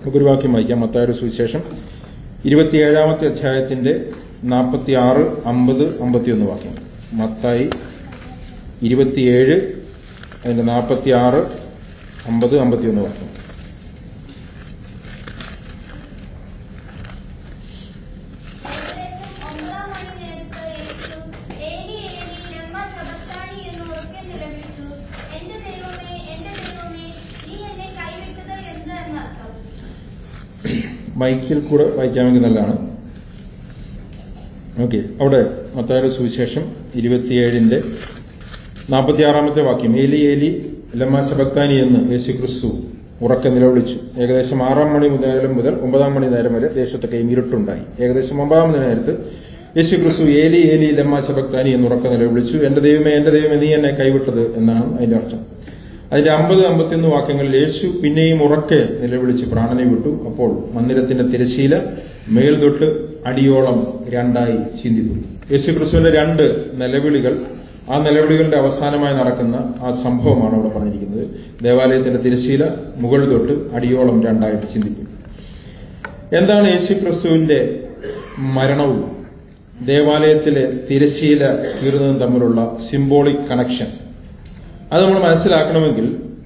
നമുക്കൊരു വാക്യം വായിക്കാം മത്തായൊരു സുവിശേഷം ഇരുപത്തിയേഴാമത്തെ അധ്യായത്തിന്റെ നാൽപ്പത്തി ആറ് അമ്പത് അമ്പത്തിയൊന്ന് വാക്യം മത്തായി ഇരുപത്തിയേഴ് അതിന്റെ നാൽപ്പത്തി ആറ് അമ്പത് അമ്പത്തിയൊന്ന് വാക്യം ഏകദേശം ഒമ്പതാം മണി നേരത്ത് യേശു ഏലി ഏലി ലമ്മ സബക്താനി എന്ന് ഉറക്കെ നിലവിളിച്ചു എന്റെ ദൈവമേ എന്റെ ദൈവമേ നീ എന്നെ കൈവിട്ടത് എന്ത് എന്നർത്ഥം മൈക്കിൽ കൂടെ വായിക്കാമെങ്കിൽ നല്ലതാണ് ഓക്കെ അവിടെ മത്തായുടെ സുവിശേഷം ഇരുപത്തിയേഴിന്റെ നാൽപ്പത്തിയാറാമത്തെ വാക്യം ഏലി ഏലി ലമ്മ ശബക്താനി എന്ന് യേശു ക്രിസ്തു ഉറക്കെ നിലവിളിച്ചു ഏകദേശം ആറാം മണി മുതൽ മുതൽ ഒമ്പതാം മണി നേരം വരെ ദേശത്തൊക്കെ ഇരുട്ടുണ്ടായി ഏകദേശം ഒമ്പതാം മണി നേരത്ത് യേശു ക്രിസ്തു ഏലി ഏലി ലമ്മ ശബക്താനി എന്ന് ഉറക്കെ നിലവിളിച്ചു എന്റെ ദൈവമേ എന്റെ ദൈവമേ നീ എന്നെ കൈവിട്ടത് എന്നാണ് അതിന്റെ അർത്ഥം അതിന്റെ അമ്പത് അമ്പത്തിയൊന്ന് വാക്യങ്ങളിൽ യേശു പിന്നെയും ഉറക്കെ നിലവിളിച്ച് പ്രാണനെ വിട്ടു അപ്പോൾ മന്ദിരത്തിന്റെ തിരശീല മേൽ തൊട്ട് അടിയോളം രണ്ടായി ചിന്തിപ്പോയി യേശു ക്രിസ്തുവിന്റെ രണ്ട് നിലവിളികൾ ആ നിലവിളികളുടെ അവസാനമായി നടക്കുന്ന ആ സംഭവമാണ് അവിടെ പറഞ്ഞിരിക്കുന്നത് ദേവാലയത്തിന്റെ തിരശീല മുകൾ തൊട്ട് അടിയോളം രണ്ടായിട്ട് ചിന്തിപ്പോയി എന്താണ് യേശു ക്രിസ്തുവിന്റെ മരണവും ദേവാലയത്തിലെ തിരശീല കീറുന്നതും തമ്മിലുള്ള സിംബോളിക് കണക്ഷൻ അത് നമ്മൾ മനസ്സിലാക്കണമെങ്കിൽ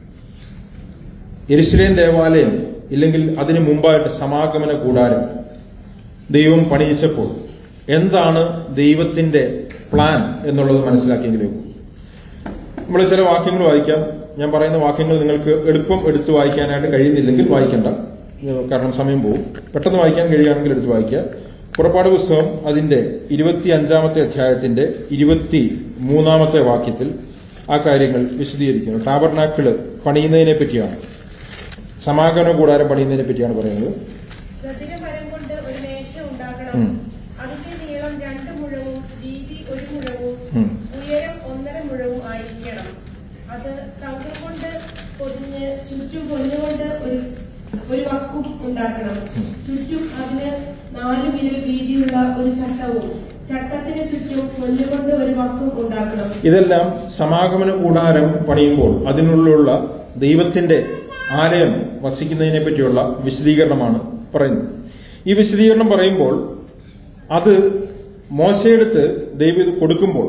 എരിശിലേം ദേവാലയം ഇല്ലെങ്കിൽ അതിനു മുമ്പായിട്ട് സമാഗമന കൂടാരം ദൈവം പണിയിച്ചപ്പോൾ എന്താണ് ദൈവത്തിന്റെ പ്ലാൻ എന്നുള്ളത് മനസ്സിലാക്കിയെങ്കിലേ ഉള്ളൂ. നമ്മൾ ചില വാക്യങ്ങൾ വായിക്കാം ഞാൻ പറയുന്ന വാക്യങ്ങൾ നിങ്ങൾക്ക് എളുപ്പം എടുത്തു വായിക്കാനായിട്ട് കഴിയുന്നില്ലെങ്കിൽ വായിക്കണ്ട ഏഹ് കാരണം സമയം പോകും പെട്ടെന്ന് വായിക്കാൻ കഴിയുകയാണെങ്കിൽ എടുത്ത് വായിക്കുക പുറപ്പാട് പുസ്തകം അതിന്റെ ഇരുപത്തി അഞ്ചാമത്തെ അധ്യായത്തിന്റെ ഇരുപത്തി മൂന്നാമത്തെ വാക്യത്തിൽ ആ കാര്യങ്ങൾ വിശദീകരിക്കുന്നു ടാബർനാക്കിള് പണിയുന്നതിനെ പറ്റിയാണ് സമാഗമന കൂടാരം പണിയുന്നതിനെ പറ്റിയാണ് പറയുന്നത് ഗതികമരം കൊണ്ട് ഒരു മേശ ഉണ്ടാക്കണം ഉം. അതിന്റെ നീളം രണ്ട് മുഴവും വീതി ഒരു മുഴവും ഉം. ഉയരം ഒന്നര മുഴവും ആയിരിക്കണം അത് തങ്കം കൊണ്ട് പൊതിഞ്ഞ് ചുറ്റും പൊന്നുകൊണ്ട് ഒരു ഒരു വക്കും ഉണ്ടാക്കണം ഉം. ചുറ്റും അതിന് നാല് വിരൽ വീതിയുള്ള ഒരു ചട്ടവും ചട്ടത്തിന് ചുറ്റും പൊന്നുകൊണ്ട് ഒരു വക്കും ഉണ്ടാക്കണം ഇതെല്ലാം സമാഗമന കൂടാരം പണിയുമ്പോൾ അതിനുള്ളിലുള്ള ദൈവത്തിന്റെ ആലയം വസിക്കുന്നതിനെ പറ്റിയുള്ള വിശദീകരണമാണ് പറയുന്നത് ഈ വിശദീകരണം പറയുമ്പോൾ അത് മോശയെടുത്ത് ദൈവം ഇത് കൊടുക്കുമ്പോൾ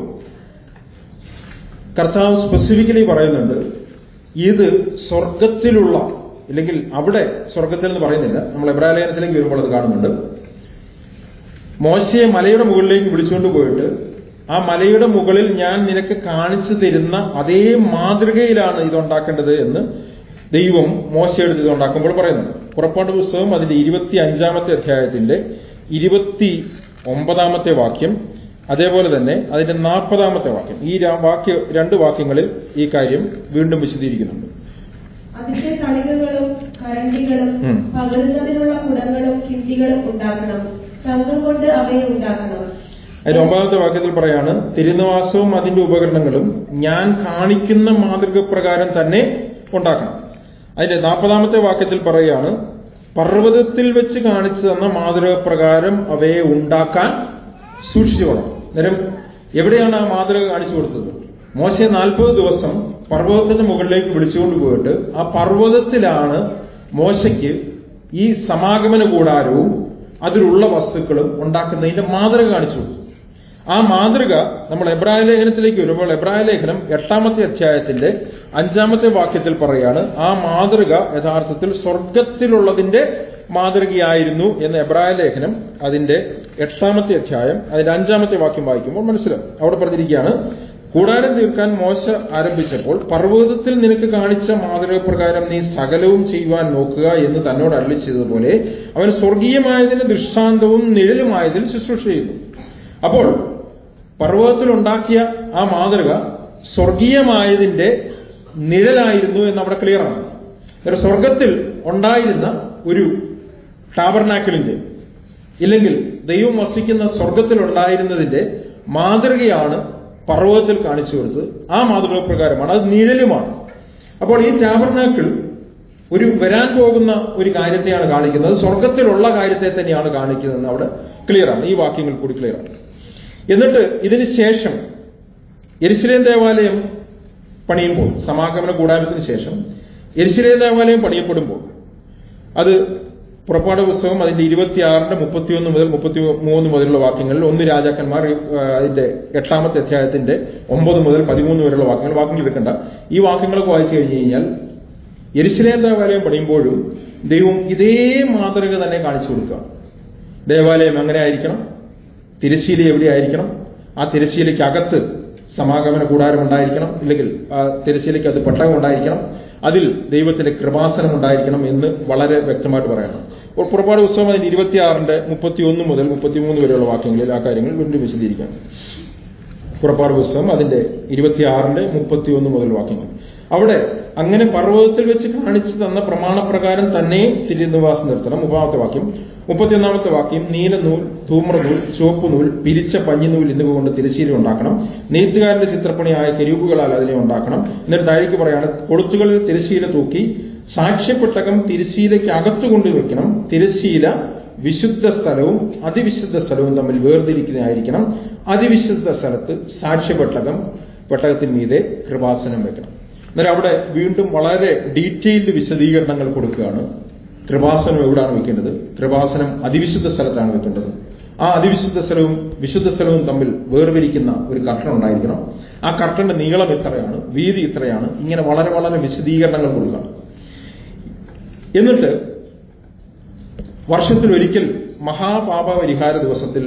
കർത്താവ് സ്പെസിഫിക്കലി പറയുന്നുണ്ട് ഇത് സ്വർഗത്തിലുള്ള ഇല്ലെങ്കിൽ അവിടെ സ്വർഗത്തിൽ എന്ന് പറയുന്നില്ല നമ്മൾ എബ്രാലയനത്തിലേക്ക് വരുമ്പോൾ അത് കാണുന്നുണ്ട് മോശയെ മലയുടെ മുകളിലേക്ക് വിളിച്ചുകൊണ്ട് പോയിട്ട് ആ മലയുടെ മുകളിൽ ഞാൻ നിനക്ക് കാണിച്ചു തരുന്ന അതേ മാതൃകയിലാണ് ഇതുണ്ടാക്കേണ്ടത് എന്ന് ദൈവം മോശയെടുത്ത് ഇത് ഉണ്ടാക്കുമ്പോൾ പറയുന്നത് പുറപ്പാട് പുസ്തകം അതിന്റെ ഇരുപത്തി അഞ്ചാമത്തെ അധ്യായത്തിന്റെ ഇരുപത്തി ഒമ്പതാമത്തെ വാക്യം അതേപോലെ തന്നെ അതിന്റെ നാൽപ്പതാമത്തെ വാക്യം ഈ രാ- വാക്യ രണ്ട് വാക്യങ്ങളിൽ ഈ കാര്യം വീണ്ടും വിശദീകരിക്കുന്നുണ്ട് അതിന്റെ തളികകളും കരണ്ടികളും ഉം. പകരുന്നതിനുള്ള കുടങ്ങളും കിണ്ടികളും ഉണ്ടാക്കണം തങ്കം കൊണ്ട് അവയെ ഉണ്ടാക്കണം അതിന്റെ ഒമ്പതാമത്തെ വാക്യത്തിൽ പറയാണ് തിരുനിവാസവും അതിന്റെ ഉപകരണങ്ങളും ഞാൻ കാണിക്കുന്ന മാതൃക പ്രകാരം തന്നെ ഉണ്ടാക്കണം അതിന്റെ നാൽപ്പതാമത്തെ വാക്യത്തിൽ പറയാണ് പർവ്വതത്തിൽ വെച്ച് കാണിച്ചു തന്ന മാതൃക പ്രകാരം അവയെ ഉണ്ടാക്കാൻ സൂക്ഷിച്ചു കൊള്ളണം നേരം എവിടെയാണ് ആ മാതൃക കാണിച്ചു കൊടുത്തത് മോശെ നാൽപ്പത് ദിവസം പർവ്വതത്തിന്റെ മുകളിലേക്ക് വിളിച്ചുകൊണ്ട് പോയിട്ട് ആ പർവ്വതത്തിലാണ് മോശയ്ക്ക് ഈ സമാഗമന കൂടാരവും അതിലുള്ള വസ്തുക്കളും ഉണ്ടാക്കുന്നതിന്റെ മാതൃക കാണിച്ചു കൊടുത്തു ആ മാതൃക നമ്മൾ എബ്രായ ലേഖനത്തിലേക്ക് വരുമ്പോൾ എബ്രായ ലേഖനം എട്ടാമത്തെ അധ്യായത്തിന്റെ അഞ്ചാമത്തെ വാക്യത്തിൽ പറയാണ് ആ മാതൃക യഥാർത്ഥത്തിൽ സ്വർഗത്തിലുള്ളതിന്റെ മാതൃകയായിരുന്നു എന്ന് എബ്രായ ലേഖനം അതിന്റെ എട്ടാമത്തെ അധ്യായം അതിന്റെ അഞ്ചാമത്തെ വാക്യം വായിക്കുമ്പോൾ മനസ്സിലാവും അവിടെ പറഞ്ഞിരിക്കുകയാണ് കൂടാരം തീർക്കാൻ മോശ ആരംഭിച്ചപ്പോൾ പർവ്വതത്തിൽ നിനക്ക് കാണിച്ച മാതൃക പ്രകാരം നീ സകലവും ചെയ്യുവാൻ നോക്കുക എന്ന് തന്നോട് അരളി ചെയ്തതുപോലെ അവൻ സ്വർഗീയമായതിന് ദൃഷ്ടാന്തവും നിഴലുമായതിൽ ശുശ്രൂഷ ചെയ്യുന്നു അപ്പോൾ പർവ്വതത്തിൽ ഉണ്ടാക്കിയ ആ മാതൃക സ്വർഗീയമായതിന്റെ നിഴലായിരുന്നു എന്ന് അവിടെ ക്ലിയറാണ് ഒരു സ്വർഗത്തിൽ ഉണ്ടായിരുന്ന ഒരു ടാബർനാക്കിളിന്റെ ഇല്ലെങ്കിൽ ദൈവം വസിക്കുന്ന സ്വർഗത്തിൽ ഉണ്ടായിരുന്നതിന്റെ മാതൃകയാണ് പർവ്വതത്തിൽ കാണിച്ചു കൊടുത്തത് ആ മാതൃക പ്രകാരമാണ് അത് നിഴലുമാണ് അപ്പോൾ ഈ ടാബർനാക്കിൾ ഒരു വരാൻ പോകുന്ന ഒരു കാര്യത്തെയാണ് കാണിക്കുന്നത് സ്വർഗത്തിലുള്ള കാര്യത്തെ തന്നെയാണ് കാണിക്കുന്നതെന്ന് അവിടെ ക്ലിയറാണ് ഈ വാക്യങ്ങൾ കൂടി ക്ലിയറാണ് എന്നിട്ട് ഇതിന് ശേഷം എരിശിലേം ദേവാലയം പണിയുമ്പോൾ സമാഗമന കൂടാരത്തിന് ശേഷം എരിശിലേം ദേവാലയം പണിയപ്പെടുമ്പോൾ അത് പുറപ്പാട് പുസ്തകം അതിന്റെ ഇരുപത്തിയാറിന്റെ മുപ്പത്തിയൊന്ന് മുതൽ മുപ്പത്തി മൂന്ന് മുതലുള്ള വാക്യങ്ങളിൽ ഒന്ന് രാജാക്കന്മാർ ആ, അതിന്റെ എട്ടാമത്തെ അധ്യായത്തിന്റെ ഒമ്പത് മുതൽ പതിമൂന്ന് വരെയുള്ള വാക്യങ്ങൾ വാക്യങ്ങൾ എടുക്കണ്ട ഈ വാക്യങ്ങളൊക്കെ വായിച്ചു കഴിഞ്ഞു കഴിഞ്ഞാൽ യെരുശലേം ദേവാലയം പണിയുമ്പോഴും ദൈവം ഇതേ മാതൃക തന്നെ കാണിച്ചു കൊടുക്കുക ദേവാലയം എങ്ങനെ ആയിരിക്കണം തിരശ്ശീല എവിടെ ആയിരിക്കണം ആ തിരശ്ശീലയ്ക്ക് അകത്ത് സമാഗമന കൂടാരം ഉണ്ടായിരിക്കണം ഇല്ലെങ്കിൽ ആ തിരശ്ശീലയ്ക്ക് അത് പെട്ടകം ഉണ്ടായിരിക്കണം അതിൽ ദൈവത്തിന്റെ കൃപാസനം ഉണ്ടായിരിക്കണം എന്ന് വളരെ വ്യക്തമായിട്ട് പറയണം അപ്പോൾ പുറപ്പാട് പുസ്തകം അതിന്റെ ഇരുപത്തിയാറിന്റെ മുപ്പത്തിയൊന്ന് മുതൽ മുപ്പത്തിമൂന്ന് വരെയുള്ള വാക്യങ്ങളിൽ ആ കാര്യങ്ങൾ വീണ്ടും വിശദീകരിക്കാം പുറപ്പാട് പുസ്തകം അതിന്റെ ഇരുപത്തിയാറിന്റെ മുപ്പത്തിയൊന്ന് മുതൽ വാക്യങ്ങൾ അവിടെ അങ്ങനെ പർവ്വതത്തിൽ വെച്ച് കാണിച്ചു തന്ന പ്രമാണപ്രകാരം തന്നെ തിരുനിവാസം നിർത്തണം മുപ്പാമത്തെ വാക്യം മുപ്പത്തിയൊന്നാമത്തെ വാക്യം നീലനൂൽ ധൂമ്രനൂൽ ചുവപ്പ് നൂൽ പിരിച്ച പഞ്ഞിനൂൽ എന്നിവ കൊണ്ട് തിരശ്ശീല ഉണ്ടാക്കണം നെയ്ത്തുകാരന്റെ ചിത്രപ്പണിയായ കെരൂപുകളാൽ അതിനെ ഉണ്ടാക്കണം എന്നിട്ട് താഴേക്ക് പറയാണ് കൊളുത്തുകളിൽ തിരശ്ശീല തൂക്കി സാക്ഷ്യപ്പെട്ടകം തിരശ്ശീലയ്ക്ക് അകത്തു കൊണ്ടുവയ്ക്കണം തിരശ്ശീല വിശുദ്ധ സ്ഥലവും അതിവിശുദ്ധ സ്ഥലവും തമ്മിൽ വേർതിരിക്കുന്നതായിരിക്കണം അതിവിശുദ്ധ സ്ഥലത്ത് സാക്ഷ്യപ്പെട്ടകം പെട്ടകത്തിന് മീതെ കൃപാസനം വെക്കണം അന്നേരം അവിടെ വീണ്ടും വളരെ ഡീറ്റെയിൽഡ് വിശദീകരണങ്ങൾ കൊടുക്കുകയാണ് കൃപാസനം എവിടെയാണ് വെക്കേണ്ടത് കൃപാസനം അതിവിശുദ്ധ സ്ഥലത്താണ് വെക്കേണ്ടത് ആ അതിവിശുദ്ധ സ്ഥലവും വിശുദ്ധ സ്ഥലവും തമ്മിൽ വേർതിരിക്കുന്ന ഒരു കർട്ടൻ ഉണ്ടായിരിക്കണം ആ കർട്ടന്റെ നീളം ഇത്രയാണ് വീതി ഇത്രയാണ് ഇങ്ങനെ വളരെ വളരെ വിശദീകരണങ്ങൾ കൊടുക്കണം എന്നിട്ട് വർഷത്തിൽ ഒരിക്കൽ മഹാപാപ പരിഹാര ദിവസത്തിൽ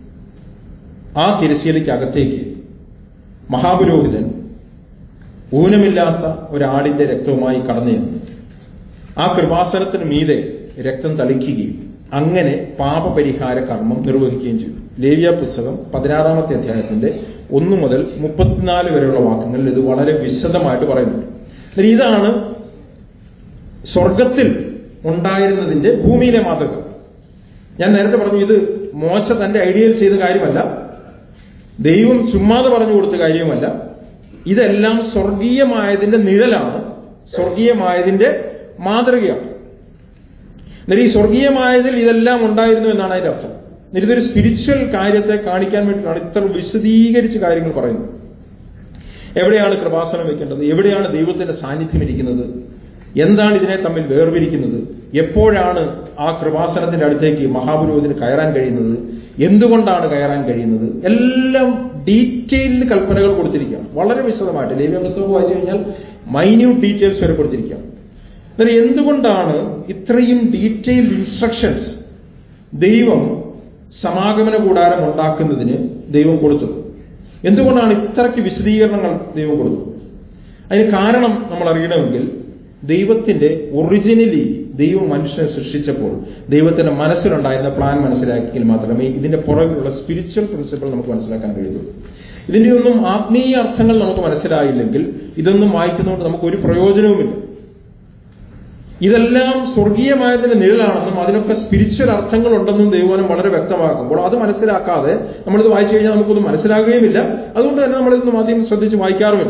ആ തിരശ്ശീലയ്ക്ക് അകത്തേക്ക് മഹാപുരോഹിതൻ ഊനമില്ലാത്ത ഒരാടിന്റെ രക്തവുമായി കടന്നു ചെന്നു ആ കൃപാസനത്തിന് മീതെ രക്തം തളിക്കുകയും അങ്ങനെ പാപപരിഹാര കർമ്മം നിർവഹിക്കുകയും ചെയ്തു ലേവ്യ പുസ്തകം പതിനാറാമത്തെ അധ്യായത്തിന്റെ ഒന്ന് മുതൽ മുപ്പത്തിനാല് വരെയുള്ള വാക്യങ്ങളിൽ ഇത് വളരെ വിശദമായിട്ട് പറയുന്നുണ്ട് എന്നാൽ ഇതാണ് സ്വർഗത്തിൽ ഉണ്ടായിരുന്നതിന്റെ ഭൂമിയിലെ മാതൃക ഞാൻ നേരത്തെ പറഞ്ഞു ഇത് മോശ തന്റെ ഐഡിയയിൽ ചെയ്ത കാര്യമല്ല ദൈവം ചുമ്മാതെ പറഞ്ഞു കൊടുത്ത കാര്യവുമല്ല ഇതെല്ലാം സ്വർഗീയമായതിന്റെ നിഴലാണ് സ്വർഗീയമായതിന്റെ മാതൃകയാണ് എന്നാൽ ഈ സ്വർഗീയമായതിൽ ഇതെല്ലാം ഉണ്ടായിരുന്നു എന്നാണ് അതിന്റെ അർത്ഥം എന്നാൽ ഇതൊരു സ്പിരിച്വൽ കാര്യത്തെ കാണിക്കാൻ വേണ്ടിയിട്ടാണ് ഇത്ര വിശദീകരിച്ച് കാര്യങ്ങൾ പറയുന്നത് എവിടെയാണ് കൃപാസനം വെക്കേണ്ടത് എവിടെയാണ് ദൈവത്തിന്റെ സാന്നിധ്യം ഇരിക്കുന്നത് എന്താണ് ഇതിനെ തമ്മിൽ വേർതിരിക്കുന്നത് എപ്പോഴാണ് ആ കൃപാസനത്തിന്റെ അടുത്തേക്ക് മഹാപുരോഹിതന് കയറാൻ കഴിയുന്നത് എന്തുകൊണ്ടാണ് കയറാൻ കഴിയുന്നത് എല്ലാം ഡീറ്റെയിൽഡ് കൽപ്പനകൾ കൊടുത്തിരിക്കുകയാണ് വളരെ വിശദമായിട്ട് ലേവ്യ പുസ്തകം വായിച്ചു കഴിഞ്ഞാൽ മൈന്യൂട്ട് ഡീറ്റെയിൽസ് വരെ കൊടുത്തിരിക്കുകയാണ് എന്നാൽ എന്തുകൊണ്ടാണ് ഇത്രയും ഡീറ്റെയിൽഡ് ഇൻസ്ട്രക്ഷൻസ് ദൈവം സമാഗമന കൂടാരം ഉണ്ടാക്കുന്നതിന് ദൈവം കൊടുത്തത് എന്തുകൊണ്ടാണ് ഇത്രയ്ക്ക് വിശദീകരണങ്ങൾ ദൈവം കൊടുത്തത് അതിന് കാരണം നമ്മൾ അറിയണമെങ്കിൽ ദൈവത്തിന്റെ ഒറിജിനലി ദൈവം മനുഷ്യനെ സൃഷ്ടിച്ചപ്പോൾ ദൈവത്തിന്റെ മനസ്സിലുണ്ടായിരുന്ന പ്ലാൻ മനസ്സിലാക്കിയെങ്കിൽ മാത്രമേ ഇതിന്റെ പുറകിലുള്ള സ്പിരിച്വൽ പ്രിൻസിപ്പിൾ നമുക്ക് മനസ്സിലാക്കാൻ കഴിയുള്ളൂ ഇതിന്റെ ഒന്നും ആത്മീയ അർത്ഥങ്ങൾ നമുക്ക് മനസ്സിലായില്ലെങ്കിൽ ഇതൊന്നും വായിക്കുന്നതുകൊണ്ട് നമുക്ക് ഒരു പ്രയോജനവുമില്ല ഇതെല്ലാം സ്വർഗീയമായതിന്റെ നിഴലാണെന്നും അതിനൊക്കെ സ്പിരിച്വൽ അർത്ഥങ്ങൾ ഉണ്ടെന്നും ദൈവനം വളരെ വ്യക്തമാക്കുമ്പോൾ അത് മനസ്സിലാക്കാതെ നമ്മളിത് വായിച്ചു കഴിഞ്ഞാൽ നമുക്കൊന്നും മനസ്സിലാകുകയുമില്ല അതുകൊണ്ട് തന്നെ നമ്മളിതൊന്നും ആദ്യം ശ്രദ്ധിച്ച് വായിക്കാറുമില്ല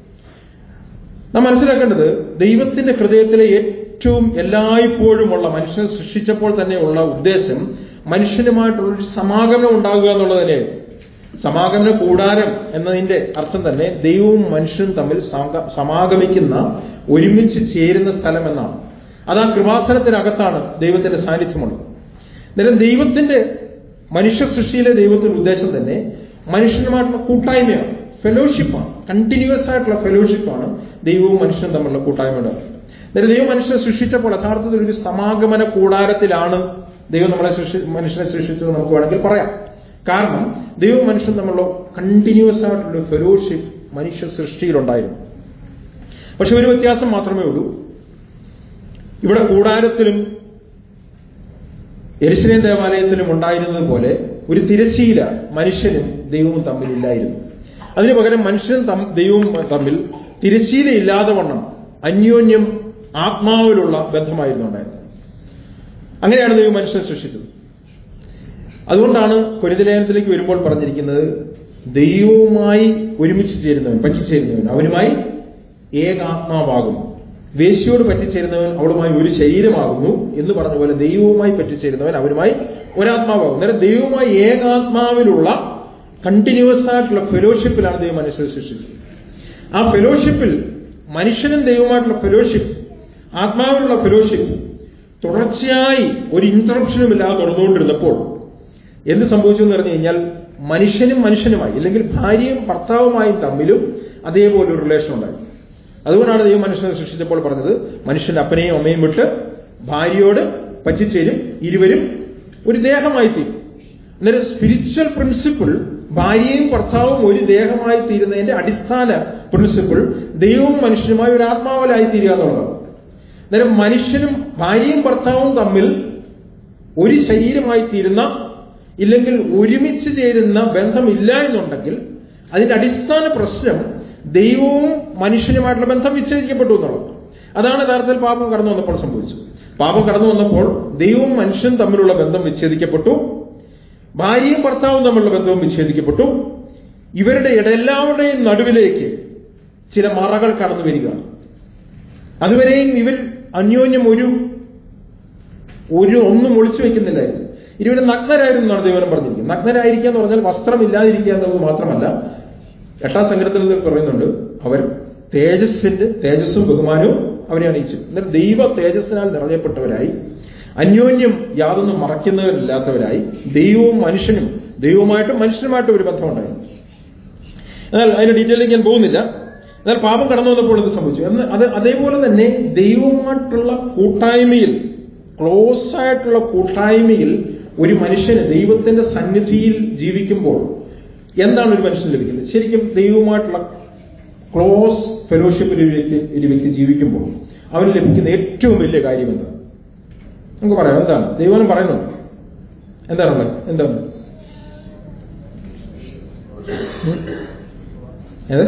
നാം മനസ്സിലാക്കേണ്ടത് ദൈവത്തിന്റെ ഹൃദയത്തിലെ ഏറ്റവും എല്ലായ്പ്പോഴുമുള്ള മനുഷ്യനെ സൃഷ്ടിച്ചപ്പോൾ തന്നെയുള്ള ഉദ്ദേശം മനുഷ്യനുമായിട്ടുള്ളൊരു സമാഗമനം ഉണ്ടാകുക എന്നുള്ളത് തന്നെയായിരുന്നു സമാഗമന കൂടാരം എന്നതിന്റെ അർത്ഥം തന്നെ ദൈവവും മനുഷ്യനും തമ്മിൽ സാങ്ക- സമാഗമിക്കുന്ന ഒരുമിച്ച് ചേരുന്ന സ്ഥലം എന്നാണ് അത് ആ കൃപാസനത്തിനകത്താണ് ദൈവത്തിന്റെ സാന്നിധ്യമുള്ളത് അന്നേരം ദൈവത്തിന്റെ മനുഷ്യ സൃഷ്ടിയിലെ ദൈവത്തിന്റെ ഉദ്ദേശം തന്നെ മനുഷ്യനുമായിട്ടുള്ള കൂട്ടായ്മയാണ് ഫെലോഷിപ്പാണ് കണ്ടിന്യൂസ് ആയിട്ടുള്ള ഫെലോഷിപ്പാണ് ദൈവവും മനുഷ്യനും തമ്മിലുള്ള കൂട്ടായ്മയുടെ അർത്ഥം. അന്നേരം ദൈവം മനുഷ്യനെ സൃഷ്ടിച്ചപ്പോൾ യഥാർത്ഥത്തിൽ ഒരു സമാഗമന കൂടാരത്തിലാണ് ദൈവം നമ്മളെ സൃഷ്ടി മനുഷ്യനെ സൃഷ്ടിച്ചത് നമുക്ക് വേണമെങ്കിൽ പറയാം കാരണം ദൈവവും മനുഷ്യനും തമ്മിലുള്ള കണ്ടിന്യൂസ് ആയിട്ടുള്ള ഫെലോഷിപ്പ് മനുഷ്യ സൃഷ്ടിയിലുണ്ടായിരുന്നു പക്ഷെ ഒരു വ്യത്യാസം മാത്രമേ ഉള്ളൂ ഇവിടെ കൂടാരത്തിലും എരിശിലേം ദേവാലയത്തിലും ഉണ്ടായിരുന്നത് പോലെ ഒരു തിരശീല മനുഷ്യനും ദൈവവും തമ്മിലില്ലായിരുന്നു അതിനു പകരം മനുഷ്യനും തം- ദൈവവും തമ്മിൽ തിരശീല ഇല്ലാതെ വണ്ണം അന്യോന്യം ആത്മാവിലുള്ള ബന്ധമായിരുന്നു ഉണ്ടായിരുന്നത് അങ്ങനെയാണ് ദൈവം മനുഷ്യനെ സൃഷ്ടിച്ചത് അതുകൊണ്ടാണ് കൊരിതലേഖനത്തിലേക്ക് വരുമ്പോൾ പറഞ്ഞിരിക്കുന്നത് ദൈവവുമായി ഒരുമിച്ച് ചേരുന്നവൻ പറ്റിച്ചേരുന്നവൻ അവനുമായി ഏകാത്മാവാകുന്നു വേശ്യയോട് പറ്റിച്ചേരുന്നവൻ അവളുമായി ഒരു ശരീരമാകുന്നു എന്ന് പറഞ്ഞ പോലെ ദൈവവുമായി പറ്റിച്ചേരുന്നവൻ അവരുമായി ഒരാത്മാവാകും അന്നേരം ദൈവവുമായി ഏകാത്മാവിലുള്ള കണ്ടിന്യൂസ് ആയിട്ടുള്ള ഫെലോഷിപ്പിലാണ് ദൈവം മനുഷ്യരെ സൃഷ്ടിച്ചത് ആ ഫെലോഷിപ്പിൽ മനുഷ്യനും ദൈവമായിട്ടുള്ള ഫെലോഷിപ്പ് ആത്മാവിലുള്ള ഫെലോഷിപ്പ് തുടർച്ചയായി ഒരു ഇന്ററപ്ഷനും ഇല്ലാതെ തുറന്നുകൊണ്ടിരുന്നപ്പോൾ എന്ത് സംഭവിച്ചു എന്ന് പറഞ്ഞു കഴിഞ്ഞാൽ മനുഷ്യനും മനുഷ്യനുമായി അല്ലെങ്കിൽ ഭാര്യയും ഭർത്താവുമായും തമ്മിലും അതേപോലെ ഒരു റിലേഷൻ ഉണ്ടായി അതുകൊണ്ടാണ് ദൈവം മനുഷ്യനെ സൃഷ്ടിച്ചപ്പോൾ പറഞ്ഞത് മനുഷ്യന്റെ അപ്പനെയും അമ്മയും വിട്ട് ഭാര്യയോട് പറ്റിച്ചേരും ഇരുവരും ഒരു ദേഹമായി തീരും അന്നേരം സ്പിരിച്വൽ പ്രിൻസിപ്പിൾ ഭാര്യയും ഭർത്താവും ഒരു ദേഹമായി തീരുന്നതിന്റെ അടിസ്ഥാന പ്രിൻസിപ്പിൾ ദൈവവും മനുഷ്യനുമായി ഒരു ആത്മാവലായി തീരുക എന്നുള്ളതാണ് അന്നേരം മനുഷ്യനും ഭാര്യയും ഭർത്താവും തമ്മിൽ ഒരു ശരീരമായി തീരുന്ന ഇല്ലെങ്കിൽ ഒരുമിച്ച് ചേരുന്ന ബന്ധമില്ല എന്നുണ്ടെങ്കിൽ അതിന്റെ അടിസ്ഥാന പ്രശ്നം ദൈവവും മനുഷ്യനുമായിട്ടുള്ള ബന്ധം വിച്ഛേദിക്കപ്പെട്ടു എന്നുള്ളത് അതാണ് യഥാർത്ഥത്തിൽ പാപം കടന്നു വന്നപ്പോൾ സംഭവിച്ചത് പാപം കടന്നു വന്നപ്പോൾ ദൈവവും മനുഷ്യനും തമ്മിലുള്ള ബന്ധം വിച്ഛേദിക്കപ്പെട്ടു ഭാര്യയും ഭർത്താവും തമ്മിലുള്ള ബന്ധവും വിച്ഛേദിക്കപ്പെട്ടു ഇവരുടെ ഇട എല്ലാവരുടെയും നടുവിലേക്ക് ചില മറകൾ കടന്നു വരികയാണ് അതുവരെയും ഇവർ അന്യോന്യം ഒരു ഒരു ഒന്നും ഒളിച്ചു വെക്കുന്നില്ലായിരുന്നു ഇരുവരും നഗ്നരായിരുന്നു എന്നാണ് ദൈവം പറഞ്ഞിരിക്കുന്നത് നഗ്നരായിരിക്കുക എന്ന് പറഞ്ഞാൽ വസ്ത്രമില്ലാതിരിക്കുക എന്നുള്ളത് മാത്രമല്ല എട്ടാം സംഘത്തിൽ നിന്ന് പറയുന്നുണ്ട് അവർ തേജസ്സിന്റെ തേജസ്സും ബഹുമാനവും അവരെ അണിയിച്ചു എന്നാൽ ദൈവ തേജസ്സിനാൽ നിറയപ്പെട്ടവരായി അന്യോന്യം യാതൊന്നും മറയ്ക്കുന്നവരില്ലാത്തവരായി ദൈവവും മനുഷ്യനും ദൈവവുമായിട്ടും മനുഷ്യനുമായിട്ടും ഒരു ബന്ധമുണ്ടായിരുന്നു എന്നാൽ അതിന്റെ ഡീറ്റെയിലേക്ക് ഞാൻ പോകുന്നില്ല എന്നാൽ പാപം കടന്നു വന്നപ്പോൾ ഇത് സംഭവിച്ചു എന്ന് അത് അതേപോലെ തന്നെ ദൈവവുമായിട്ടുള്ള കൂട്ടായ്മയിൽ ക്ലോസ് ആയിട്ടുള്ള കൂട്ടായ്മയിൽ ഒരു മനുഷ്യന് ദൈവത്തിന്റെ സന്നിധിയിൽ ജീവിക്കുമ്പോൾ എന്താണ് ഒരു മനുഷ്യന് ലഭിക്കുന്നത് ശരിക്കും ദൈവവുമായിട്ടുള്ള ക്ലോസ് ഫെലോഷിപ്പിൽ ഒരു വ്യക്തി ഒരു വ്യക്തി ജീവിക്കുമ്പോൾ അവന് ലഭിക്കുന്ന ഏറ്റവും വലിയ കാര്യം എന്താണ് നമുക്ക് പറയാം എന്താണ് ദൈവം പറയുന്നുണ്ട് എന്താണുള്ളത് എന്താണ് ഉം? ഏത്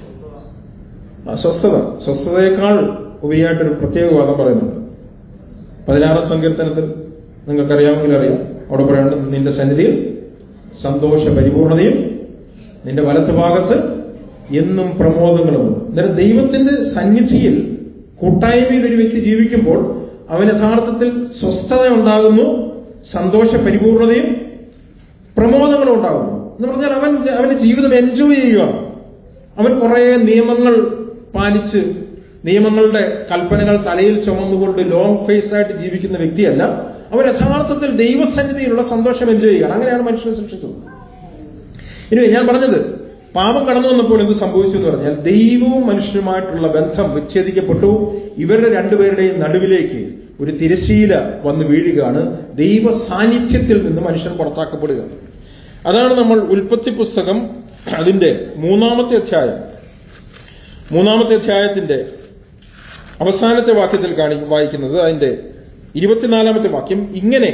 ആ, സ്വസ്ഥത സ്വസ്ഥതയേക്കാൾ ഉപരിയായിട്ടൊരു പ്രത്യേക വാദം പറയുന്നുണ്ട് പതിനാറാം സങ്കീർത്തനത്തിൽ നിങ്ങൾക്കറിയാമെങ്കിൽ അറിയാം അവിടെ പറയുന്നത് നിന്റെ സന്നിധിയിൽ സന്തോഷ പരിപൂർണതയും നിന്റെ വലത്ത് ഭാഗത്ത് എന്നും പ്രമോദങ്ങളുമുണ്ട് അന്നേരം ദൈവത്തിന്റെ സന്നിധിയിൽ കൂട്ടായ്മയിൽ ഒരു വ്യക്തി ജീവിക്കുമ്പോൾ അവൻ യഥാർത്ഥത്തിൽ സ്വസ്ഥത ഉണ്ടാകുന്നു സന്തോഷ പരിപൂർണതയും പ്രമോദങ്ങളും ഉണ്ടാകുന്നു എന്ന് പറഞ്ഞാൽ അവൻ ജ- അവന്റെ ജീവിതം എൻജോയ് ചെയ്യുകയാണ് അവൻ കുറെ നിയമങ്ങൾ പാലിച്ച് നിയമങ്ങളുടെ കൽപ്പനകൾ തലയിൽ ചുമന്നുകൊണ്ട് ലോങ് ഫേസ് ആയിട്ട് ജീവിക്കുന്ന വ്യക്തിയല്ല അവൻ യഥാർത്ഥത്തിൽ ദൈവസന്നിധിയിലുള്ള സന്തോഷം എൻജോയ് ചെയ്യുകയാണ് അങ്ങനെയാണ് മനുഷ്യനെ സൃഷ്ടിച്ചത് ഇനി ഞാൻ പറഞ്ഞത് പാപം കടന്നു വന്നപ്പോൾ എന്ത് സംഭവിച്ചു എന്ന് പറഞ്ഞാൽ ദൈവവും മനുഷ്യനുമായിട്ടുള്ള ബന്ധം വിച്ഛേദിക്കപ്പെട്ടു ഇവരുടെ രണ്ടുപേരുടെയും നടുവിലേക്ക് ഒരു തിരശീല വന്ന് വീഴുകയാണ് ദൈവ സാന്നിധ്യത്തിൽ നിന്ന് മനുഷ്യൻ പുറത്താക്കപ്പെടുക അതാണ് നമ്മൾ ഉൽപ്പത്തി പുസ്തകം അതിന്റെ മൂന്നാമത്തെ അധ്യായം മൂന്നാമത്തെ അധ്യായത്തിന്റെ അവസാനത്തെ വാക്യത്തിൽ കാണി വായിക്കുന്നത് അതിന്റെ ഇരുപത്തിനാലാമത്തെ വാക്യം ഇങ്ങനെ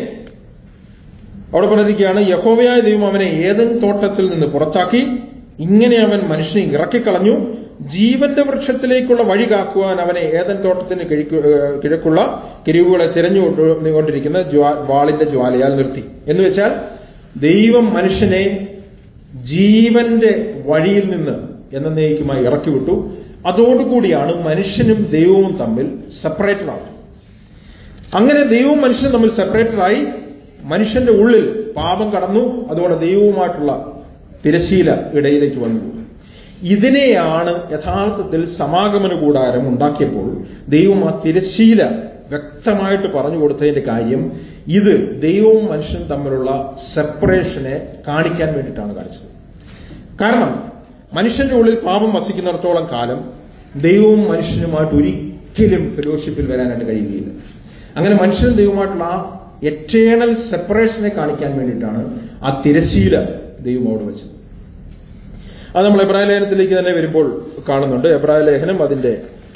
അവിടെ പറഞ്ഞിരിക്കുകയാണ് യഹോവയായ ദൈവം അവനെ ഏതൻ തോട്ടത്തിൽ നിന്ന് പുറത്താക്കി ഇങ്ങനെ അവൻ മനുഷ്യനെ ഇറക്കിക്കളഞ്ഞു ജീവന്റെ വൃക്ഷത്തിലേക്കുള്ള വഴി കാക്കുവാൻ അവനെ ഏതൻ തോട്ടത്തിന് കിഴക്കു- ഏഹ് കിഴക്കുള്ള കിരിവുകളെ തിരഞ്ഞുകൊണ്ടിരിക്കുന്ന ജ്വാ- വാളിന്റെ ജ്വാലയാൽ നിർത്തി എന്ന് വെച്ചാൽ ദൈവം മനുഷ്യനെ ജീവന്റെ വഴിയിൽ നിന്ന് എന്നേക്കുമായി ഇറക്കി വിട്ടു അതോടുകൂടിയാണ് മനുഷ്യനും ദൈവവും തമ്മിൽ സെപ്പറേറ്റഡ് ആവുന്നത് അങ്ങനെ ദൈവവും മനുഷ്യനും തമ്മിൽ സെപ്പറേറ്റഡ് ആയി മനുഷ്യന്റെ ഉള്ളിൽ പാപം കടന്നു അതുപോലെ ദൈവവുമായിട്ടുള്ള തിരശീല ഇടയിലേക്ക് വന്നു ഇതിനെയാണ് യഥാർത്ഥത്തിൽ സമാഗമന കൂടാരം ഉണ്ടാക്കിയപ്പോൾ ദൈവം ആ തിരശീല വ്യക്തമായിട്ട് പറഞ്ഞു കൊടുത്തതിന്റെ കാര്യം ഇത് ദൈവവും മനുഷ്യനും തമ്മിലുള്ള സെപ്പറേഷനെ കാണിക്കാൻ വേണ്ടിയിട്ടാണ് കാണിച്ചത് കാരണം മനുഷ്യന്റെ ഉള്ളിൽ പാപം വസിക്കുന്നിടത്തോളം കാലം ദൈവവും മനുഷ്യനുമായിട്ട് ഒരിക്കലും ഫെലോഷിപ്പിൽ വരാനായിട്ട് കഴിയുകയില്ല അങ്ങനെ മനുഷ്യനും ദൈവമായിട്ടുള്ള ആ എറ്റേണൽ സെപ്പറേഷനെ കാണിക്കാൻ വേണ്ടിയിട്ടാണ് ആ തിരശീല ദൈവം അവിടെ വെച്ചത് അത് നമ്മൾ എബ്രായ ലേഖനത്തിലേക്ക് തന്നെ വരുമ്പോൾ കാണുന്നുണ്ട് എബ്രായ ലേഖനം അതിന്റെ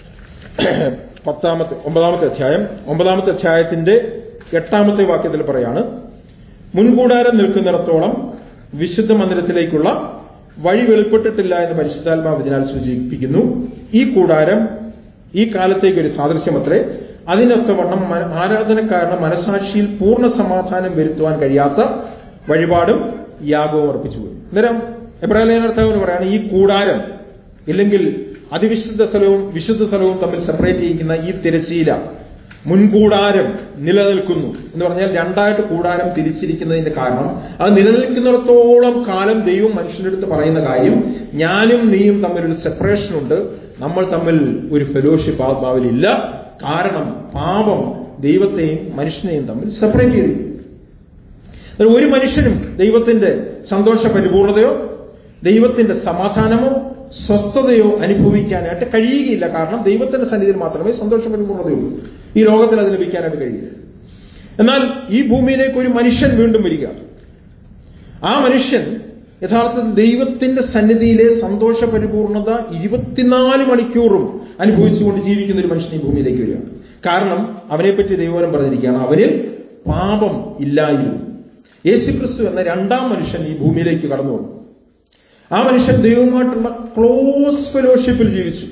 പത്താമത്തെ ഒമ്പതാമത്തെ അധ്യായം ഒമ്പതാമത്തെ അധ്യായത്തിന്റെ എട്ടാമത്തെ വാക്യത്തിൽ പറയാണ് മുൻകൂടാരം നിൽക്കുന്നിടത്തോളം വിശുദ്ധ മന്ദിരത്തിലേക്കുള്ള വഴി വെളിപ്പെട്ടിട്ടില്ല എന്ന് പരിശുദ്ധാത്മാവ് ഇതിനാൽ സൂചിപ്പിക്കുന്നു ഈ കൂടാരം ഈ കാലത്തേക്ക് ഒരു സാദൃശ്യമത്രേ അതിനൊത്തവണ്ണം മ- ആരാധനക്കാരന് മനസാക്ഷിയിൽ പൂർണ്ണ സമാധാനം വരുത്തുവാൻ കഴിയാത്ത വഴിപാടും യാഗവും അർപ്പിച്ചു പോയി അന്നേരം എബ്രാഹിം പറയാണ് ഈ കൂടാരം ഇല്ലെങ്കിൽ അതിവിശുദ്ധ സ്ഥലവും വിശുദ്ധ സ്ഥലവും തമ്മിൽ സെപ്പറേറ്റ് ചെയ്യിക്കുന്ന ഈ തിരശീല മുൻകൂടാരം നിലനിൽക്കുന്നു എന്ന് പറഞ്ഞാൽ രണ്ടായിട്ട് കൂടാരം തിരിച്ചിരിക്കുന്നതിന്റെ കാരണം അത് നിലനിൽക്കുന്നിടത്തോളം കാലം ദൈവം മനുഷ്യന്റെ അടുത്ത് പറയുന്ന കാര്യം ഞാനും നീയും തമ്മിലൊരു സെപ്പറേഷൻ ഉണ്ട് നമ്മൾ തമ്മിൽ ഒരു ഫെലോഷിപ്പ് ആത്മാവിലില്ല കാരണം പാപം ദൈവത്തെയും മനുഷ്യനെയും തമ്മിൽ സെപ്പറേറ്റ് ചെയ്തു എന്നാൽ ഒരു മനുഷ്യനും ദൈവത്തിന്റെ സന്തോഷ പരിപൂർണതയോ ദൈവത്തിന്റെ സമാധാനമോ സ്വസ്ഥതയോ അനുഭവിക്കാനായിട്ട് കഴിയുകയില്ല കാരണം ദൈവത്തിന്റെ സന്നിധിയിൽ മാത്രമേ സന്തോഷ പരിപൂർണതയുള്ളൂ ഈ ലോകത്തിൽ അത് ലഭിക്കാനായിട്ട് കഴിയില്ല എന്നാൽ ഈ ഭൂമിയിലേക്ക് ഒരു മനുഷ്യൻ വീണ്ടും വരിക ആ മനുഷ്യൻ യഥാർത്ഥത്തിൽ ദൈവത്തിന്റെ സന്നിധിയിലെ സന്തോഷ പരിപൂർണത ഇരുപത്തിനാല് മണിക്കൂറും അനുഭവിച്ചുകൊണ്ട് ജീവിക്കുന്ന ഒരു മനുഷ്യൻ ഈ ഭൂമിയിലേക്ക് വരിക കാരണം അവനെപ്പറ്റി ദൈവവനം പറഞ്ഞിരിക്കുകയാണ് അവരിൽ പാപം ഇല്ലായിരുന്നു യേശുക്രിസ്തു എന്ന രണ്ടാം മനുഷ്യൻ ഈ ഭൂമിയിലേക്ക് കടന്നു വന്നു ആ മനുഷ്യൻ ദൈവവുമായിട്ടുള്ള ക്ലോസ് ഫെലോഷിപ്പിൽ ജീവിച്ചു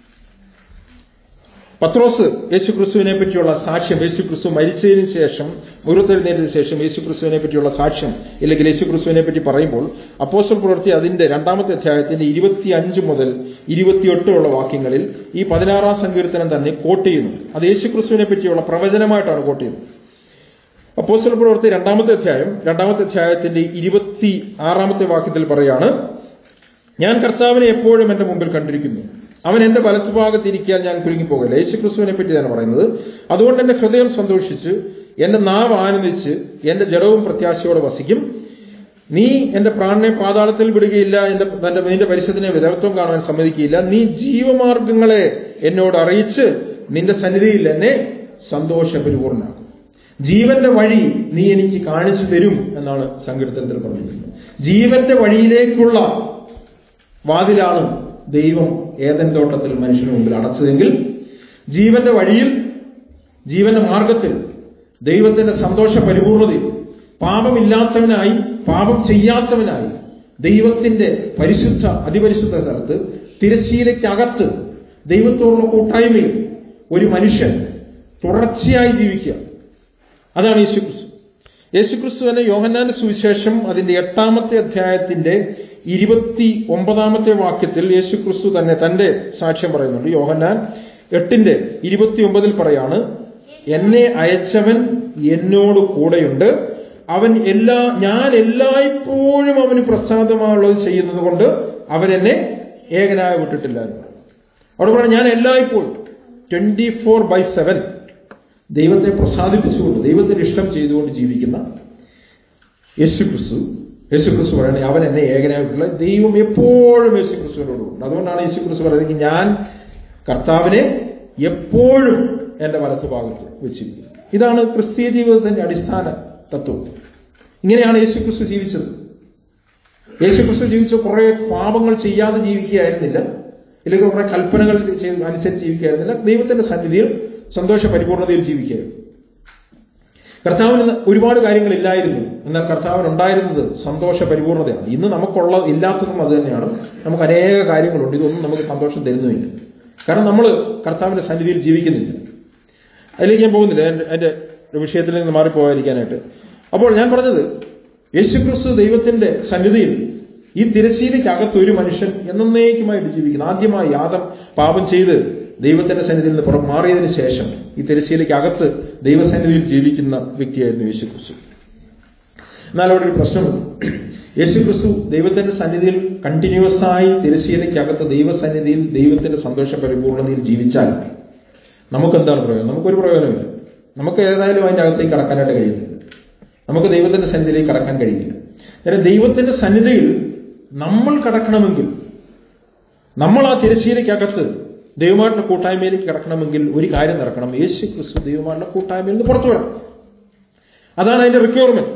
പത്രോസ് യേശുക്രിസ്തുവിനെ പറ്റിയുള്ള സാക്ഷ്യം യേശുക്രിസ്തു മരിച്ചതിന് ശേഷം മുഴുത്തെഴുന്നതിന് ശേഷം യേശുക്രിസ്തുവിനെ പറ്റിയുള്ള സാക്ഷ്യം ഇല്ലെങ്കിൽ യേശുക്രിസ്തുവിനെ പറ്റി പറയുമ്പോൾ അപ്പോസ്റ്റൽ പ്രവൃത്തി അതിന്റെ രണ്ടാമത്തെ അധ്യായത്തിന്റെ ഇരുപത്തി അഞ്ച് മുതൽ ഇരുപത്തിയെട്ടുള്ള വാക്യങ്ങളിൽ ഈ പതിനാറാം സങ്കീർത്തനം തന്നെ കോട്ട് ചെയ്യുന്നു അത് യേശുക്രിസ്തുവിനെ പറ്റിയുള്ള പ്രവചനമായിട്ടാണ് കോട്ട് ചെയ്യുന്നത് അപ്പോസ്റ്റൽ പ്രവൃത്തി രണ്ടാമത്തെ അധ്യായം രണ്ടാമത്തെ അധ്യായത്തിന്റെ ഇരുപത്തി ആറാമത്തെ വാക്യത്തിൽ പറയാണ് ഞാൻ കർത്താവിനെ എപ്പോഴും എന്റെ മുമ്പിൽ കണ്ടിരിക്കുന്നു അവൻ എന്റെ വലത്തുഭാഗത്തിരിക്കാൻ ഞാൻ കുലുങ്ങിപ്പോകില്ല യേശുക്രിസ്തുവിനെ പറ്റിയാണ് പറയുന്നത് അതുകൊണ്ട് എന്റെ ഹൃദയം സന്തോഷിച്ച് എന്റെ നാവ് ആനന്ദിച്ച് എന്റെ ജഡവും പ്രത്യാശയോടെ വസിക്കും നീ എന്റെ പ്രാണനെ പാതാളത്തിൽ വിടുകയില്ല എന്റെ തന്റെ നിന്റെ പരിശുദ്ധനെ വിധവത്വം കാണാൻ സമ്മതിക്കുകയില്ല നീ ജീവമാർഗങ്ങളെ എന്നോട് അറിയിച്ച് നിന്റെ സന്നിധിയിൽ എന്നെ സന്തോഷപരിപൂർണ്ണാക്കും ജീവന്റെ വഴി നീ എനിക്ക് കാണിച്ചു തരും എന്നാണ് സങ്കീർത്തനത്തിൽ പറഞ്ഞിരിക്കുന്നത് ജീവന്റെ വഴിയിലേക്കുള്ള വാതിലാണ് ദൈവം ഏതൻ തോട്ടത്തിൽ മനുഷ്യന് മുമ്പിൽ അടച്ചതെങ്കിൽ ജീവന്റെ വഴിയിൽ ജീവന്റെ മാർഗത്തിൽ ദൈവത്തിന്റെ സന്തോഷ പരിപൂർണതയിൽ പാപമില്ലാത്തവനായി പാപം ചെയ്യാത്തവനായി ദൈവത്തിന്റെ പരിശുദ്ധ അതിപരിശുദ്ധ സ്ഥലത്ത് തിരശ്ശീലയ്ക്കകത്ത് ദൈവത്തോടുള്ള കൂട്ടായ്മയിൽ ഒരു മനുഷ്യൻ തുടർച്ചയായി ജീവിക്കുക അതാണ് യേശുക്രിസ്തു യേശുക്രിസ്തു തന്നെ യോഹന്നാന്റെ സുവിശേഷം അതിന്റെ എട്ടാമത്തെ അധ്യായത്തിന്റെ ഇരുപത്തി ഒമ്പതാമത്തെ വാക്യത്തിൽ യേശുക്രിസ്തു തന്നെ തന്റെ സാക്ഷ്യം പറയുന്നുണ്ട് യോഹന്നാൻ എട്ടിന്റെ ഇരുപത്തി ഒമ്പതിൽ പറയാണ് എന്നെ അയച്ചവൻ എന്നോട് കൂടെയുണ്ട് അവൻ എല്ലാ ഞാൻ എല്ലായ്പ്പോഴും അവന് പ്രസാദമായുള്ളത് ചെയ്യുന്നത് കൊണ്ട് അവൻ എന്നെ ഏകനായ വിട്ടിട്ടില്ല എന്ന് അവിടെ പറഞ്ഞു ഞാൻ എല്ലായ്പ്പോഴും ട്വന്റി ഫോർ ബൈ സെവൻ ദൈവത്തെ പ്രസാദിപ്പിച്ചുകൊണ്ട് ദൈവത്തിന്റെ ഇഷ്ടം ചെയ്തുകൊണ്ട് ജീവിക്കുന്ന യേശുക്രിസ്തു യേശുക്രിസ്തു പറയുന്നത് അവൻ എന്നെ ഏകനായിട്ടുള്ള ദൈവം എപ്പോഴും യേശുക്രിസ്തുവിനോടുണ്ട് അതുകൊണ്ടാണ് യേശുക്രിസ്തു പറയുന്നത് ഞാൻ കർത്താവിനെ എപ്പോഴും എന്റെ വലത്തുഭാഗത്ത് വെച്ചിരിക്കുന്നത് ഇതാണ് ക്രിസ്തീയ ജീവിതത്തിന്റെ അടിസ്ഥാന തത്വം ഇങ്ങനെയാണ് യേശുക്രിസ്തു ജീവിച്ചത് യേശുക്രിസ്തു ജീവിച്ച കുറെ പാപങ്ങൾ ചെയ്യാതെ ജീവിക്കുകയായിരുന്നില്ല ഇല്ലെങ്കിൽ കുറെ കൽപ്പനകൾ ചെയ്ത് അനുസരിച്ച് ജീവിക്കുകയായിരുന്നില്ല ദൈവത്തിന്റെ സന്നിധിയിൽ സന്തോഷ പരിപൂർണതയിൽ ജീവിക്കുകയായിരുന്നു കർത്താവിന് ഒരുപാട് കാര്യങ്ങളില്ലായിരുന്നു എന്നാൽ കർത്താവിന് ഉണ്ടായിരുന്നത് സന്തോഷ പരിപൂർണതയാണ് ഇന്ന് നമുക്കുള്ള ഇല്ലാത്തതും അത് തന്നെയാണ് നമുക്ക് അനേക കാര്യങ്ങളുണ്ട് ഇതൊന്നും നമുക്ക് സന്തോഷം തരുന്നുമില്ല കാരണം നമ്മൾ കർത്താവിന്റെ സന്നിധിയിൽ ജീവിക്കുന്നില്ല അതിലേക്ക് ഞാൻ പോകുന്നില്ല എൻ്റെ എൻ്റെ വിഷയത്തിൽ നിന്ന് മാറിപ്പോകാതിരിക്കാനായിട്ട് അപ്പോൾ ഞാൻ പറഞ്ഞത് യേശുക്രിസ്തു ദൈവത്തിന്റെ സന്നിധിയിൽ ഈ തിരശ്ശീലയ്ക്കകത്ത് ഒരു മനുഷ്യൻ എന്നേക്കുമായിട്ട് ജീവിക്കുന്നു ആദ്യമായി യാദം പാപം ചെയ്ത് ദൈവത്തിന്റെ സന്നിധിയിൽ നിന്ന് പുറം മാറിയതിന് ശേഷം ഈ തിരശ്ശീലയ്ക്കകത്ത് ദൈവസന്നിധിയിൽ ജീവിക്കുന്ന വ്യക്തിയായിരുന്നു യേശുക്രിസ്തു എന്നാൽ അവിടെ ഒരു പ്രശ്നമുണ്ട് യേശുക്രിസ്തു ദൈവത്തിന്റെ സന്നിധിയിൽ കണ്ടിന്യൂസ് ആയി തിരശ്ശീലയ്ക്കകത്ത് ദൈവസന്നിധിയിൽ ദൈവത്തിന്റെ സന്തോഷ പരിപൂർണതയിൽ ജീവിച്ചാൽ നമുക്കെന്താണ് പ്രയോജനം നമുക്കൊരു പ്രയോജനമില്ല നമുക്ക് ഏതായാലും അതിന്റെ അകത്തേക്ക് കടക്കാനായിട്ട് കഴിയുന്നില്ല നമുക്ക് ദൈവത്തിന്റെ സന്നിധിയിലേക്ക് കടക്കാൻ കഴിയില്ല നേരെ ദൈവത്തിന്റെ സന്നിധിയിൽ നമ്മൾ കടക്കണമെങ്കിൽ നമ്മൾ ആ തിരശ്ശീലയ്ക്കകത്ത് ദൈവമായിട്ടുള്ള കൂട്ടായ്മയിലേക്ക് കടക്കണമെങ്കിൽ ഒരു കാര്യം നടക്കണം യേശു ക്രിസ്തു ദൈവമായിട്ടുള്ള കൂട്ടായ്മയിൽ നിന്ന് പുറത്തു വരണം അതാണ് അതിന്റെ റിക്വയർമെന്റ്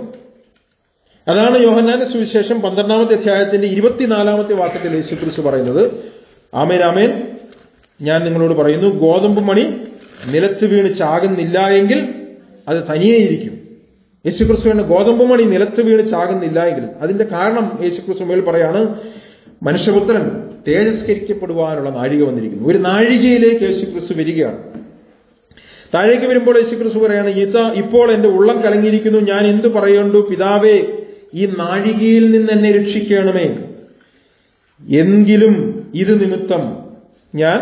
അതാണ് യോഹന്നാന്റെ സുവിശേഷം പന്ത്രണ്ടാമത്തെ അധ്യായത്തിന്റെ ഇരുപത്തിനാലാമത്തെ വാക്യത്തിൽ യേശു ക്രിസ്തു പറയുന്നത് ആമേൻ ആമേൻ ഞാൻ നിങ്ങളോട് പറയുന്നു ഗോതമ്പ് മണി നിലത്ത് വീണ് ചാകുന്നില്ല എങ്കിൽ അത് തനിയെയിരിക്കും യേശുക്രിസ്തുവിന്റെ ഗോതമ്പ് മണി നിലത്ത് വീണ് ചാകുന്നില്ല എങ്കിൽ അതിന്റെ കാരണം യേശുക്രിസ്തു മേൽ പറയാണ് മനുഷ്യപുത്രൻ തേജസ്കരിക്കപ്പെടുവാനുള്ള നാഴിക വന്നിരിക്കുന്നു ഒരു നാഴികയിലേക്ക് യേശുക്രിസ്തു വരികയാണ് താഴേക്ക് വരുമ്പോൾ യേശുക്രിസ്തു പറയാണ് ഇതാ ഇപ്പോൾ എന്റെ ഉള്ളം കലങ്ങിയിരിക്കുന്നു ഞാൻ എന്തു പറയണ്ടു പിതാവേ ഈ നാഴികയിൽ നിന്ന് എന്നെ രക്ഷിക്കണമേ എങ്കിലും ഇത് നിമിത്തം ഞാൻ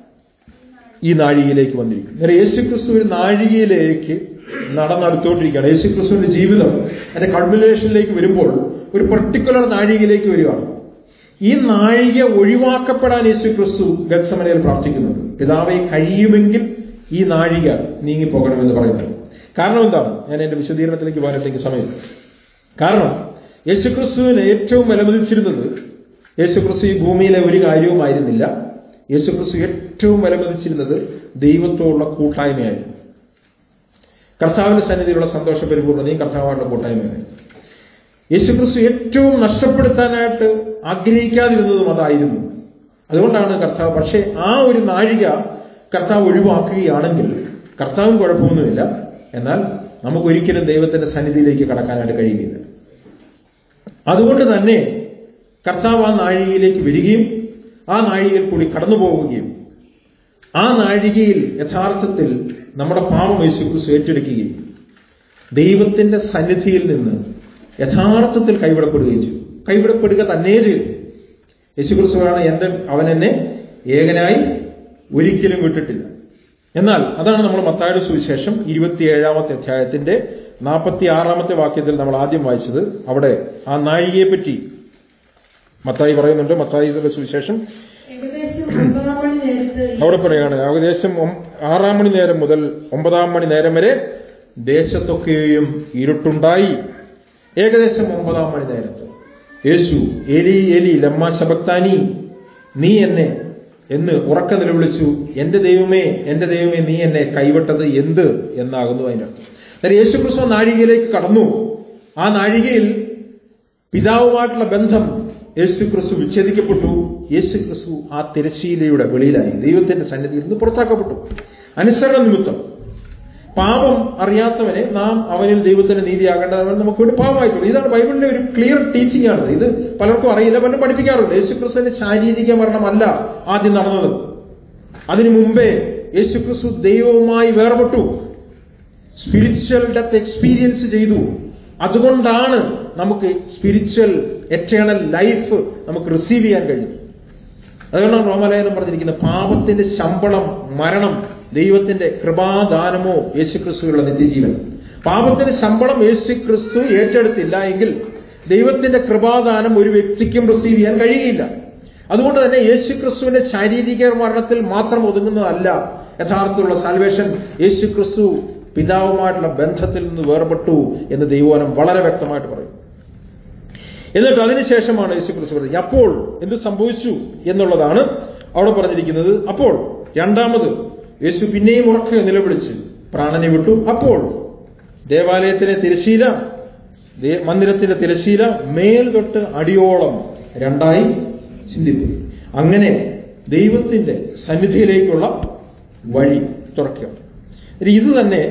ഈ നാഴികയിലേക്ക് വന്നിരിക്കും നേരെ യേശുക്രിസ്തു ഒരു നാഴികയിലേക്ക് നടന്നെടുത്തോണ്ടിരിക്കുകയാണ് യേശുക്രിസ്തുവിന്റെ ജീവിതം അതിന്റെ കൾമിനേഷനിലേക്ക് വരുമ്പോൾ ഒരു പെർട്ടിക്കുലർ നാഴികയിലേക്ക് വരികയാണ് ഈ നാഴിക ഒഴിവാക്കപ്പെടാൻ യേശുക്രിസ്തു ഗത്സമനയിൽ പ്രാർത്ഥിക്കുന്നുണ്ട് പിതാവെ കഴിയുമെങ്കിൽ ഈ നാഴിക നീങ്ങിപ്പോകണമെന്ന് പറയുന്നത് കാരണം എന്താണ് ഞാൻ എൻ്റെ വിശദീകരണത്തിലേക്ക് പോകാനത്തേക്ക് സമയം കാരണം യേശുക്രിസ്തുവിനെ ഏറ്റവും വിലമതിച്ചിരുന്നത് യേശുക്രിസ്തു ഈ ഭൂമിയിലെ ഒരു കാര്യവുമായിരുന്നില്ല യേശുക്രിസ്തു ഏറ്റവും വിലമതിച്ചിരുന്നത് ദൈവത്തോടുള്ള കൂട്ടായ്മയായിരുന്നു കർത്താവിന്റെ സന്നിധിയിലുള്ള സന്തോഷ പരിപൂർണതയും കർത്താവായിട്ടുള്ള കൂട്ടായ്മയായിരുന്നു യേശുക്രിസ്തു ഏറ്റവും നഷ്ടപ്പെടുത്താനായിട്ട് ആഗ്രഹിക്കാതിരുന്നതും അതായിരുന്നു അതുകൊണ്ടാണ് കർത്താവ് പക്ഷേ ആ ഒരു നാഴിക കർത്താവ് ഒഴിവാക്കുകയാണെങ്കിൽ കർത്താവും കുഴപ്പമൊന്നുമില്ല എന്നാൽ നമുക്കൊരിക്കലും ദൈവത്തിന്റെ സന്നിധിയിലേക്ക് കടക്കാനായിട്ട് കഴിയുകയില്ല അതുകൊണ്ട് തന്നെ കർത്താവ് ആ നാഴികയിലേക്ക് വരികയും ആ നാഴികയിൽ കൂടി കടന്നു പോവുകയും ആ നാഴികയിൽ യഥാർത്ഥത്തിൽ നമ്മുടെ പാപം യേശുക്രിസ്തു ഏറ്റെടുക്കുകയും ദൈവത്തിന്റെ സന്നിധിയിൽ നിന്ന് യഥാർത്ഥത്തിൽ കൈവിടപ്പെടുകയും ചെയ്തു കൈവിടപ്പെടുക തന്നെ ചെയ്തു യേശുക്രിസ്തുവാണ് എൻ്റെ അവൻ എന്നെ ഏകനായി ഒരിക്കലും വിട്ടിട്ടില്ല എന്നാൽ അതാണ് നമ്മൾ മത്തായുടെ സുവിശേഷം ഇരുപത്തിയേഴാമത്തെ അധ്യായത്തിന്റെ നാൽപ്പത്തി ആറാമത്തെ വാക്യത്തിൽ നമ്മൾ ആദ്യം വായിച്ചത് അവിടെ ആ നാഴികയെ പറ്റി മത്തായി പറയുന്നുണ്ട് മത്തായിയുടെ സുവിശേഷം ഏകദേശം ഒമ്പതാം മണി നേരത്ത് അവിടെ പറയുകയാണ് ഏകദേശം ഒം- ആറാം മണി നേരം മുതൽ ഒമ്പതാം മണി നേരം വരെ ദേശത്തൊക്കെയും ഇരുട്ടുണ്ടായി ഏകദേശം ഒമ്പതാം മണി നേരത്ത് യേശു എലി എലി ലമ്മ ശബക്താനി നീ എന്നെ എന്ന് ഉറക്ക നിലവിളിച്ചു എന്റെ ദൈവമേ എന്റെ ദൈവമേ നീ എന്നെ കൈവിട്ടത് എന്ത് എന്നാകുന്നു അതിന്റെ അർത്ഥം അതായത് യേശു ക്രിസ്തു നാഴികയിലേക്ക് കടന്നു ആ നാഴികയിൽ പിതാവുമായിട്ടുള്ള ബന്ധം യേശു ക്രിസ്തു വിച്ഛേദിക്കപ്പെട്ടു യേശു ക്രിസ്തു ആ തിരശീലയുടെ വെളിയിലായി ദൈവത്തിന്റെ സന്നിധിയിൽ നിന്ന് പുറത്താക്കപ്പെട്ടു അനുസരണ നിമിത്തം പാപം അറിയാത്തവനെ നാം അവനിൽ ദൈവത്തിന്റെ നീതിയാകേണ്ടവൻ നമുക്ക് വേണ്ടി പാപമായിട്ടുള്ളൂ ഇതാണ് ബൈബിളിന്റെ ഒരു ക്ലിയർ ടീച്ചിങ് ആണ് ഇത് പലർക്കും അറിയില്ല പലരും പഠിപ്പിക്കാറുണ്ട് യേശു ക്രിസ്തുവിന്റെ ശാരീരിക മരണമല്ല ആദ്യം നടന്നത് അതിനു മുമ്പേ യേശു ക്രിസ്തു ദൈവവുമായി വേർപെട്ടു സ്പിരിച്വൽ ഡെത്ത് എക്സ്പീരിയൻസ് ചെയ്തു അതുകൊണ്ടാണ് നമുക്ക് സ്പിരിച്വൽ എറ്റേണൽ ലൈഫ് നമുക്ക് റിസീവ് ചെയ്യാൻ കഴിയും അതുകൊണ്ടാണ് റോമലേഖനം പറഞ്ഞിരിക്കുന്നത് പാപത്തിന്റെ ശമ്പളം മരണം ദൈവത്തിന്റെ കൃപാദാനമോ യേശുക്രിസ്തുവിലുള്ള നിത്യജീവൻ പാപത്തിന്റെ ശമ്പളം യേശുക്രിസ്തു ഏറ്റെടുത്തില്ല എങ്കിൽ ദൈവത്തിന്റെ കൃപാദാനം ഒരു വ്യക്തിക്കും റിസീവ് ചെയ്യാൻ കഴിയില്ല അതുകൊണ്ട് തന്നെ യേശുക്രിസ്തുവിന്റെ ശാരീരിക മരണത്തിൽ മാത്രം ഒതുങ്ങുന്നതല്ല യഥാർത്ഥത്തിലുള്ള സാൽവേഷൻ യേശുക്രിസ്തു പിതാവുമായിട്ടുള്ള ബന്ധത്തിൽ നിന്ന് വേർപെട്ടു എന്ന് ദൈവവനം വളരെ വ്യക്തമായിട്ട് പറയും എന്നിട്ട് അതിനുശേഷമാണ് യേശു ക്രിസ്തു പറയുന്നത് അപ്പോൾ എന്ത് സംഭവിച്ചു എന്നുള്ളതാണ് അവിടെ പറഞ്ഞിരിക്കുന്നത് അപ്പോൾ രണ്ടാമത് യേശു പിന്നെയും ഉറക്കെ നിലവിളിച്ച് പ്രാണനെ വിട്ടു അപ്പോൾ ദേവാലയത്തിലെ തിരശീല ദേ- മന്ദിരത്തിലെ തിരശീല മേൽ തൊട്ട് അടിയോളം രണ്ടായി ചിന്തിപ്പോയി അങ്ങനെ ദൈവത്തിന്റെ സന്നിധിയിലേക്കുള്ള വഴി തുറക്കുക ഇനി ഇത് തന്നെ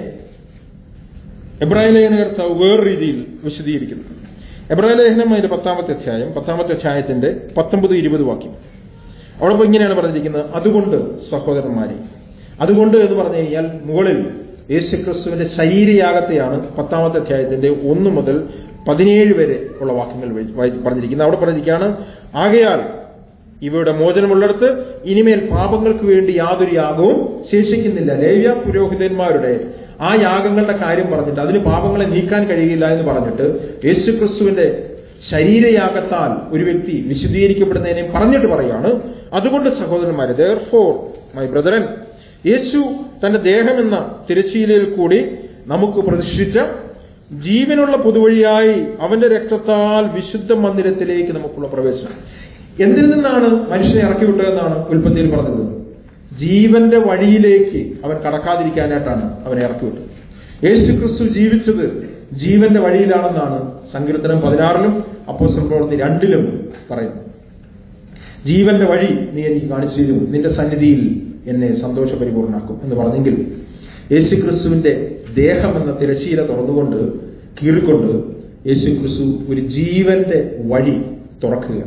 എബ്രാഹിം ലേഖനകർത്താവ് വേറെ രീതിയിൽ വിശദീകരിക്കുന്നു എബ്രാഹിം ലേഖനം അതിന്റെ പത്താമത്തെ അധ്യായം പത്താമത്തെ അധ്യായത്തിന്റെ പത്തൊമ്പത് ഇരുപത് വാക്യം അവിടെ ഇപ്പൊ ഇങ്ങനെയാണ് പറഞ്ഞിരിക്കുന്നത് അതുകൊണ്ട് സഹോദരന്മാരെ അതുകൊണ്ട് എന്ന് പറഞ്ഞു കഴിഞ്ഞാൽ മുകളിൽ യേശുക്രിസ്തുവിന്റെ ശരീരയാഗത്തെയാണ് പത്താമത്തെ അധ്യായത്തിന്റെ ഒന്ന് മുതൽ പതിനേഴ് വരെ ഉള്ള വാക്യങ്ങൾ വഴി- വായി- പറഞ്ഞിരിക്കുന്നത് അവിടെ പറഞ്ഞിരിക്കുകയാണ് ആകയാൽ ഇവയുടെ മോചനമുള്ളിടത്ത് ഇനിമേൽ പാപങ്ങൾക്ക് വേണ്ടി യാതൊരു യാഗവും ശേഷിക്കുന്നില്ല ലേവ്യ പുരോഹിതന്മാരുടെ ആ യാഗങ്ങളുടെ കാര്യം പറഞ്ഞിട്ട് അതിന് പാപങ്ങളെ നീക്കാൻ കഴിയില്ല എന്ന് പറഞ്ഞിട്ട് യേശുക്രിസ്തുവിന്റെ ശരീരയാഗത്താൽ ഒരു വ്യക്തി വിശദീകരിക്കപ്പെടുന്നതിനെ പറഞ്ഞിട്ട് പറയാണ് അതുകൊണ്ട് സഹോദരന്മാരെ ദർ ഫോർ മൈ ബ്രദറൻ യേശു തന്റെ ദേഹമെന്ന തിരശീലയിൽ കൂടി നമുക്ക് പ്രതിഷ്ഠിച്ച ജീവനുള്ള പുതുവഴിയായി അവന്റെ രക്തത്താൽ വിശുദ്ധ മന്ദിരത്തിലേക്ക് നമുക്കുള്ള പ്രവേശനം എന്തിൽ നിന്നാണ് മനുഷ്യനെ ഇറക്കി വിട്ടതെന്നാണ് ഉൽപ്പത്തിയിൽ പറഞ്ഞത് ജീവന്റെ വഴിയിലേക്ക് അവൻ കടക്കാതിരിക്കാനായിട്ടാണ് അവനെ ഇറക്കി വിട്ടത് യേശു ക്രിസ്തു ജീവിച്ചത് ജീവന്റെ വഴിയിലാണെന്നാണ് സങ്കീർത്തനം പതിനാറിലും അപ്പോസ്റ്റൽ പ്രവൃത്തി രണ്ടിലും പറയുന്നത് ജീവന്റെ വഴി നീ എനിക്ക് കാണിച്ചു തരും നിന്റെ സന്നിധിയിൽ എന്നെ സന്തോഷപരിപൂർണാക്കും എന്ന് പറഞ്ഞെങ്കിൽ യേശു ക്രിസ്തുവിന്റെ ദേഹം എന്ന തിരശീല തുറന്നുകൊണ്ട് കീറിക്കൊണ്ട് യേശു ക്രിസ്തു ഒരു ജീവന്റെ വഴി തുറക്കുക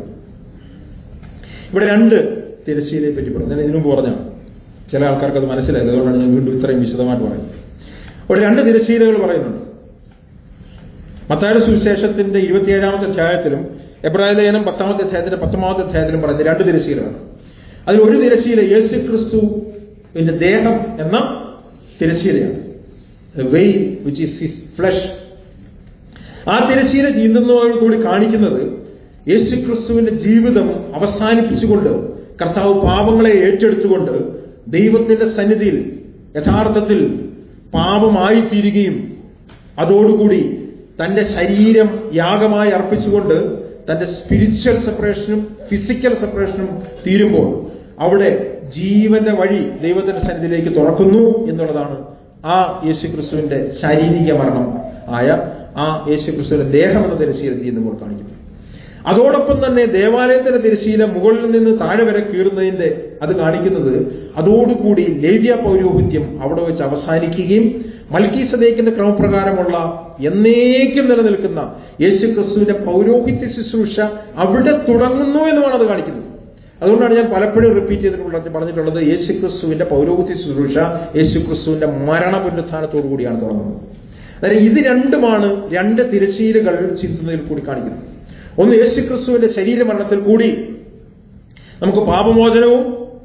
ഇവിടെ രണ്ട് തിരശ്ശീലയെ പറ്റി പറഞ്ഞു ഞാൻ ഇതിനു മുമ്പ് പറഞ്ഞാണ് ചില ആൾക്കാർക്ക് അത് മനസ്സിലായത് അതുകൊണ്ടാണ് ഞാൻ വീണ്ടും ഇത്രയും വിശദമായിട്ട് പറയുന്നത് ഇവിടെ രണ്ട് തിരശ്ശീലകൾ പറയുന്നുണ്ട് മത്തായുടെ സുവിശേഷത്തിന്റെ ഇരുപത്തിയേഴാമത്തെ അധ്യായത്തിലും എബ്രാഹിം ലേഖനം പത്താമത്തെ അധ്യായത്തിന്റെ പത്തൊമ്പതാമത്തെ അധ്യായത്തിലും പറയുന്നത് രണ്ട് തിരശ്ശീലകളാണ് അതിൽ ഒരു തിരശ്ശീല യേശു ക്രിസ്തുവിന്റെ ദേഹം എന്ന തിരശ്ശീലയാണ് veil which is his flesh ആ തിരശ്ശീല ചീന്തുന്നതോട് കൂടി കാണിക്കുന്നത് യേശു ക്രിസ്തുവിന്റെ ജീവിതം അവസാനിപ്പിച്ചുകൊണ്ട് കർത്താവ് പാപങ്ങളെ ഏറ്റെടുത്തുകൊണ്ട് ദൈവത്തിന്റെ സന്നിധിയിൽ യഥാർത്ഥത്തിൽ പാപമായി തീരുകയും അതോടുകൂടി തന്റെ ശരീരം യാഗമായി അർപ്പിച്ചുകൊണ്ട് തന്റെ സ്പിരിച്വൽ സെപ്പറേഷനും ഫിസിക്കൽ സെപ്പറേഷനും തീരുമ്പോൾ അവിടെ ജീവന്റെ വഴി ദൈവത്തിന്റെ സന്നിധിയിലേക്ക് തുറക്കുന്നു എന്നുള്ളതാണ് ആ യേശുക്രിസ്തുവിന്റെ ശാരീരിക മരണം ആയ ആ യേശുക്രിസ്തുവിന്റെ ദേഹം എന്ന തിരശ്ശീല ചെയ്യുമ്പോൾ കാണിക്കുന്നത് അതോടൊപ്പം തന്നെ ദേവാലയത്തിന്റെ തിരശ്ശീല മുകളിൽ നിന്ന് താഴെ വരെ കീറുന്നതിന്റെ അത് കാണിക്കുന്നത് അതോടുകൂടി ലേവ്യ പൗരോഹിത്യം അവിടെ വെച്ച് അവസാനിക്കുകയും മൽക്കി സദേക്കിന്റെ ക്രമപ്രകാരമുള്ള എന്നേക്കും നിലനിൽക്കുന്ന യേശു ക്രിസ്തുവിന്റെ പൗരോഹിത്യ ശുശ്രൂഷ അവിടെ തുടങ്ങുന്നു എന്നുമാണ് അത് കാണിക്കുന്നത് അതുകൊണ്ടാണ് ഞാൻ പലപ്പോഴും റിപ്പീറ്റ് ചെയ്തിട്ടുള്ളത് പറഞ്ഞിട്ടുള്ളത് യേശു ക്രിസ്തുവിന്റെ പൗരോഹിത്യ ശുശ്രൂഷ യേശു ക്രിസ്തുവിന്റെ മരണ പുനരുത്ഥാനത്തോടു കൂടിയാണ് തുടങ്ങുന്നത് അതായത് ഇത് രണ്ടുമാണ് രണ്ട് തിരശ്ശീലകൾ ചിന്തുന്നതിൽ കൂടി കാണിക്കുന്നത് ഒന്ന് യേശു ക്രിസ്തുവിന്റെ ശരീരമരണത്തിൽ കൂടി നമുക്ക് പാപമോചനവും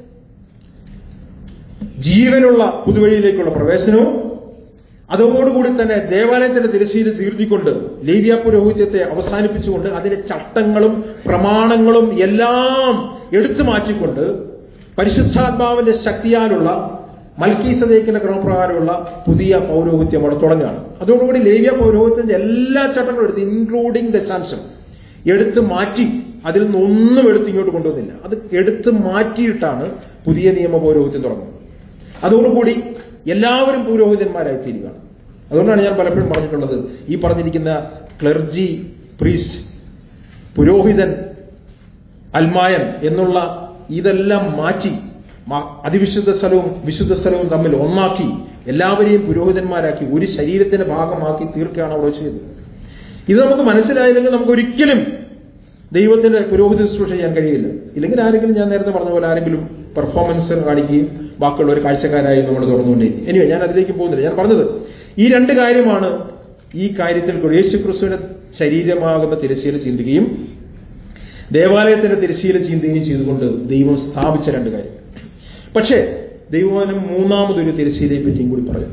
ജീവനുള്ള പുതുവഴിയിലേക്കുള്ള പ്രവേശനവും അതോടുകൂടി തന്നെ ദേവാലയത്തിന്റെ തിരശ്ശീല തീർത്തിക്കൊണ്ട് ലേവ്യ പുരോഹിത്യത്തെ അവസാനിപ്പിച്ചുകൊണ്ട് അതിന്റെ ചട്ടങ്ങളും പ്രമാണങ്ങളും എല്ലാം എടുത്തു മാറ്റിക്കൊണ്ട് പരിശുദ്ധാത്മാവിന്റെ ശക്തിയാലുള്ള മൽക്കീസദേക്കിന്റെ ക്രമപ്രകാരമുള്ള പുതിയ പൗരോഹിത്യം അവിടെ തുടങ്ങുകയാണ് അതോടുകൂടി ലേവ്യ പൗരോഹിത്യത്തിന്റെ എല്ലാ ചട്ടങ്ങളും എടുത്ത് ഇൻക്ലൂഡിംഗ് ദശാംശം എടുത്ത് മാറ്റി അതിൽ നിന്നൊന്നും എടുത്ത് ഇങ്ങോട്ട് കൊണ്ടുവന്നില്ല അത് എടുത്ത് മാറ്റിയിട്ടാണ് പുതിയ നിയമ പൗരോഹിത്യം തുടങ്ങുന്നത് അതോടുകൂടി എല്ലാവരും പുരോഹിതന്മാരായി തീരുകയാണ് അതുകൊണ്ടാണ് ഞാൻ പലപ്പോഴും പറഞ്ഞിട്ടുള്ളത് ഈ പറഞ്ഞിരിക്കുന്ന ക്ലർജി പ്രീസ്റ്റ് പുരോഹിതൻ അൽമായൻ എന്നുള്ള ഇതെല്ലാം മാറ്റി മ- അതിവിശുദ്ധ സ്ഥലവും വിശുദ്ധ സ്ഥലവും തമ്മിൽ ഒന്നാക്കി എല്ലാവരെയും പുരോഹിതന്മാരാക്കി ഒരു ശരീരത്തിന്റെ ഭാഗമാക്കി തീർക്കുകയാണ് അവിടെ ചെയ്തത് ഇത് നമുക്ക് മനസ്സിലായില്ലെങ്കിൽ നമുക്ക് ഒരിക്കലും ദൈവത്തിന്റെ പുരോഹിത ശുശ്രൂഷ ചെയ്യാൻ കഴിയില്ല ഇല്ലെങ്കിൽ ആരെങ്കിലും ഞാൻ നേരത്തെ പറഞ്ഞ പോലെ ആരെങ്കിലും പെർഫോമൻസ് കാണിക്കുകയും ബാക്കിയുള്ള ഒരു കാഴ്ചക്കാരായി നമ്മൾ തുറന്നുകൊണ്ടേയിരിക്കും എനിവേ ഞാൻ അതിലേക്ക് പോകുന്നില്ല ഞാൻ പറഞ്ഞത് ഈ രണ്ട് കാര്യമാണ് ഈ കാര്യത്തിൽ കൂടി യേശു ക്രിസ്തുവിന്റെ ശരീരമാകുന്ന തിരശ്ശീല ചിന്തുകയും ദേവാലയത്തിന്റെ തിരശ്ശീല ചിന്തുകയും ചെയ്തുകൊണ്ട് ദൈവം സ്ഥാപിച്ച രണ്ട് കാര്യം പക്ഷേ ദൈവവനം മൂന്നാമതൊരു തിരശ്ശീലയെ പറ്റിയും കൂടി പറയും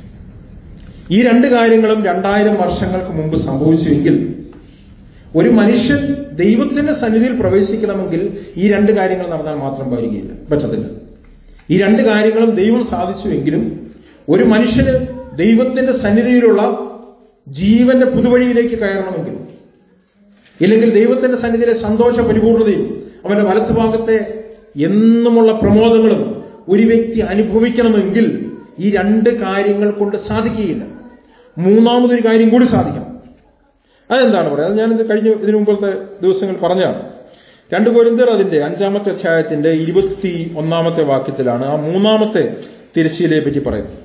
ഈ രണ്ട് കാര്യങ്ങളും രണ്ടായിരം വർഷങ്ങൾക്ക് മുമ്പ് സംഭവിച്ചുവെങ്കിൽ ഒരു മനുഷ്യൻ ദൈവത്തിന്റെ സന്നിധിയിൽ പ്രവേശിക്കണമെങ്കിൽ ഈ രണ്ട് കാര്യങ്ങൾ നടന്നാൽ മാത്രം വരികയില്ല പറ്റത്തില്ല ഈ രണ്ട് കാര്യങ്ങളും ദൈവം സാധിച്ചുവെങ്കിലും ഒരു മനുഷ്യന് ദൈവത്തിന്റെ സന്നിധിയിലുള്ള ജീവന്റെ പുതുവഴിയിലേക്ക് കയറണമെങ്കിൽ ഇല്ലെങ്കിൽ ദൈവത്തിന്റെ സന്നിധിയിലെ സന്തോഷ പരിപൂർണതയും അവന്റെ വലത്തുഭാഗത്തെ എന്നുമുള്ള പ്രമോദങ്ങളും ഒരു വ്യക്തി അനുഭവിക്കണമെങ്കിൽ ഈ രണ്ട് കാര്യങ്ങൾ കൊണ്ട് സാധിക്കുകയില്ല മൂന്നാമതൊരു കാര്യം കൂടി സാധിക്കണം അതെന്താണ് പറയുക അത് ഞാനിത് കഴിഞ്ഞ ഇതിനു മുമ്പത്തെ ദിവസങ്ങൾ പറഞ്ഞതാണ് രണ്ട് കോരിന്തർ അതിന്റെ അഞ്ചാമത്തെ അധ്യായത്തിന്റെ ഇരുപത്തി ഒന്നാമത്തെ വാക്യത്തിലാണ് ആ മൂന്നാമത്തെ തിരശ്ശീലയെ പറ്റി പറയുന്നത്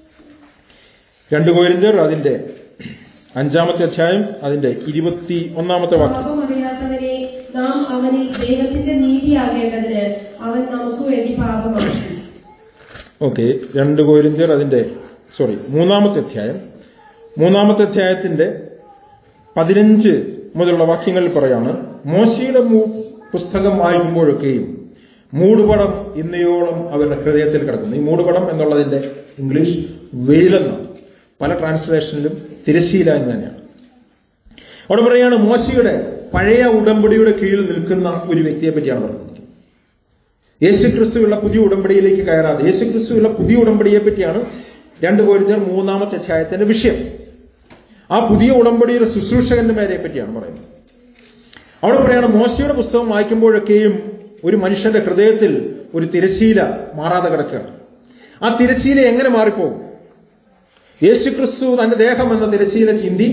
രണ്ട് കോരിന്തർ അതിന്റെ അഞ്ചാമത്തെ അധ്യായം അതിന്റെ ഇരുപത്തി ഒന്നാമത്തെ വാക്യം പാപമറിയാത്തവരെ നാം അവനിൽ ദൈവത്തിന്റെ നീതിയാകേണ്ടതിന് അവൻ നമുക്ക് വേണ്ടി പാപമാക്കി ഓക്കെ രണ്ട് കോരിന്ത്യർ അതിന്റെ സോറി മൂന്നാമത്തെ അധ്യായം മൂന്നാമത്തെ അധ്യായത്തിന്റെ പതിനഞ്ച് മുതലുള്ള വാക്യങ്ങളിൽ പറയാണ് മോശയുടെ മൂ- പുസ്തകം വായിക്കുമ്പോഴൊക്കെയും മൂടുപടം ഇന്നയോളം അവരുടെ ഹൃദയത്തിൽ കിടക്കുന്നു ഈ മൂടുപടം എന്നുള്ളതിന്റെ ഇംഗ്ലീഷ് വെയിലെന്നാണ് പല ട്രാൻസ്ലേഷനിലും തിരശീല എന്ന് തന്നെയാണ് അവിടെ പറയാണ് മോശയുടെ പഴയ ഉടമ്പടിയുടെ കീഴിൽ നിൽക്കുന്ന ഒരു വ്യക്തിയെ പറ്റിയാണ് പറയുന്നത് യേശുക്രിസ്തുവുള്ള പുതിയ ഉടമ്പടിയിലേക്ക് കയറാതെ യേശുക്രിസ്തുവുള്ള പുതിയ ഉടമ്പടിയെ പറ്റിയാണ് രണ്ട് കോരിന്തർ മൂന്നാമത്തെ അധ്യായത്തിന്റെ വിഷയം ആ പുതിയ ഉടമ്പടിയുടെ ശുശ്രൂഷകന്റെ മേരെ പറ്റിയാണ് പറയുന്നത് അവിടെ പറയാണ് മോശയുടെ പുസ്തകം വായിക്കുമ്പോഴൊക്കെയും ഒരു മനുഷ്യന്റെ ഹൃദയത്തിൽ ഒരു തിരശീല മാറാതെ കിടക്കുകയാണ് ആ തിരശീല എങ്ങനെ മാറിപ്പോകും യേശുക്രിസ്തു തന്റെ ദേഹം എന്ന തിരശീല ചിന്തി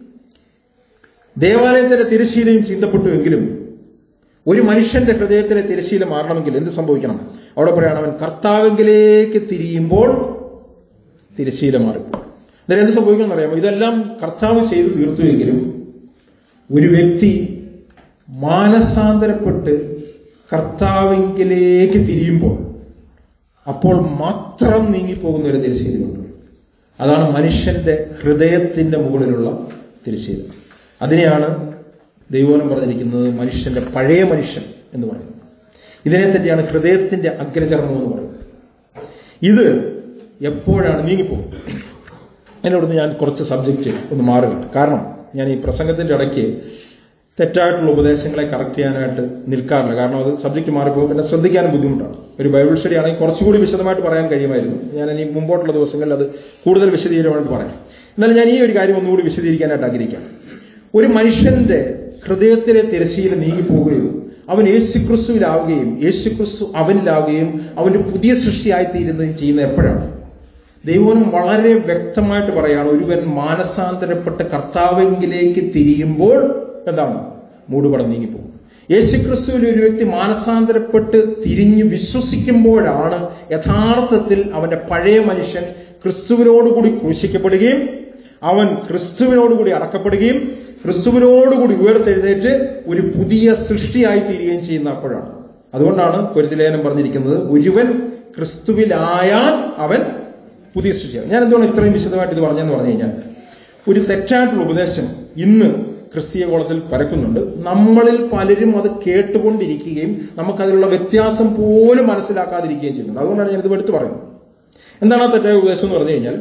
ദേവാലയത്തിന്റെ തിരശീലയും ചിന്തപ്പെട്ടുവെങ്കിലും ഒരു മനുഷ്യന്റെ ഹൃദയത്തിലെ തിരശീല മാറണമെങ്കിൽ എന്ത് സംഭവിക്കണം അവിടെ പറയാണ് അവൻ കർത്താവെങ്കിലേക്ക് തിരിയുമ്പോൾ തിരശീല മാറും അന്നേരം എന്ത് സംഭവിക്കണം അറിയാമോ ഇതെല്ലാം കർത്താവ് ചെയ്തു തീർത്തുവെങ്കിലും ഒരു വ്യക്തി മാനസാന്തരപ്പെട്ട് കർത്താവെങ്കിലേക്ക് തിരിയുമ്പോൾ അപ്പോൾ മാത്രം നീങ്ങിപ്പോകുന്ന ഒരു തിരശ്ശീലയുണ്ട് അതാണ് മനുഷ്യന്റെ ഹൃദയത്തിന്റെ മുകളിലുള്ള തിരശ്ശീല അതിനെയാണ് ദൈവോനം പറഞ്ഞിരിക്കുന്നത് മനുഷ്യന്റെ പഴയ മനുഷ്യൻ എന്ന് പറയുന്നത് ഇതിനെ തന്നെയാണ് ഹൃദയത്തിന്റെ അഗ്രചർമ്മം എന്ന് പറയുന്നത് ഇത് എപ്പോഴാണ് നീങ്ങിപ്പോകും എന്നോടൊന്ന് ഞാൻ കുറച്ച് സബ്ജക്റ്റ് ഒന്ന് മാറുകയാണ് കാരണം ഞാൻ ഈ പ്രസംഗത്തിന്റെ ഇടയ്ക്ക് തെറ്റായിട്ടുള്ള ഉപദേശങ്ങളെ കറക്റ്റ് ചെയ്യാനായിട്ട് നിൽക്കാറില്ല കാരണം അത് സബ്ജക്റ്റ് മാറിപ്പോകും പിന്നെ ശ്രദ്ധിക്കാനും ബുദ്ധിമുട്ടാണ് ഒരു ബൈബിൾ സ്റ്റഡി ആണെങ്കിൽ കുറച്ചുകൂടി വിശദമായിട്ട് പറയാൻ കഴിയുമായിരുന്നു ഞാൻ ഇനി മുമ്പോട്ടുള്ള ദിവസങ്ങളിൽ അത് കൂടുതൽ വിശദീകരമായിട്ട് പറയാം എന്നാലും ഞാൻ ഈ ഒരു കാര്യം ഒന്നുകൂടി വിശദീകരിക്കാനായിട്ട് ആഗ്രഹിക്കാം ഒരു മനുഷ്യന്റെ ഹൃദയത്തിലെ തിരശ്ശീല നീങ്ങിപ്പോവുകയും അവൻ യേശുക്രിസ്തുവിലാവുകയും യേശുക്രിസ്തു അവനിലാവുകയും അവന്റെ പുതിയ സൃഷ്ടിയായി തീരുന്നതും ചെയ്യുന്ന എപ്പോഴാണ് ദൈവം വളരെ വ്യക്തമായിട്ട് പറയാണ് ഒരുവൻ മാനസാന്തരപ്പെട്ട് കർത്താവെങ്കിലേക്ക് തിരിയുമ്പോൾ എന്താണ് മൂടുപടം നീങ്ങിപ്പോകും യേശുക്രിസ്തുവിൽ ഒരു വ്യക്തി മാനസാന്തരപ്പെട്ട് തിരിഞ്ഞ് വിശ്വസിക്കുമ്പോഴാണ് യഥാർത്ഥത്തിൽ അവന്റെ പഴയ മനുഷ്യൻ ക്രിസ്തുവിനോടുകൂടി ക്രൂശിക്കപ്പെടുകയും അവൻ ക്രിസ്തുവിനോടുകൂടി അടക്കപ്പെടുകയും ക്രിസ്തുവിനോടുകൂടി ഉയർത്തെഴുന്നേറ്റ് ഒരു പുതിയ സൃഷ്ടിയായി തീരുകയും ചെയ്യുന്ന അപ്പോഴാണ് അതുകൊണ്ടാണ് കൊരിതിലേനം പറഞ്ഞിരിക്കുന്നത് ഒരുവൻ ക്രിസ്തുവിലായാൽ അവൻ പുതിയ സൃഷ്ടിയാണ് ഞാൻ എന്തുകൊണ്ട് ഇത്രയും വിശദമായിട്ട് ഇത് പറഞ്ഞെന്ന് പറഞ്ഞു കഴിഞ്ഞാൽ ഒരു തെറ്റായിട്ടുള്ള ഉപദേശം ഇന്ന് ക്രിസ്തീയ കോളത്തിൽ പരക്കുന്നുണ്ട് നമ്മളിൽ പലരും അത് കേട്ടുകൊണ്ടിരിക്കുകയും നമുക്കതിലുള്ള വ്യത്യാസം പോലും മനസ്സിലാക്കാതിരിക്കുകയും ചെയ്യുന്നുണ്ട് അതുകൊണ്ടാണ് ഞാനിത് എടുത്തു പറയുന്നത് എന്താണ് ആ തെറ്റായ ഉപദേശം എന്ന് പറഞ്ഞു കഴിഞ്ഞാൽ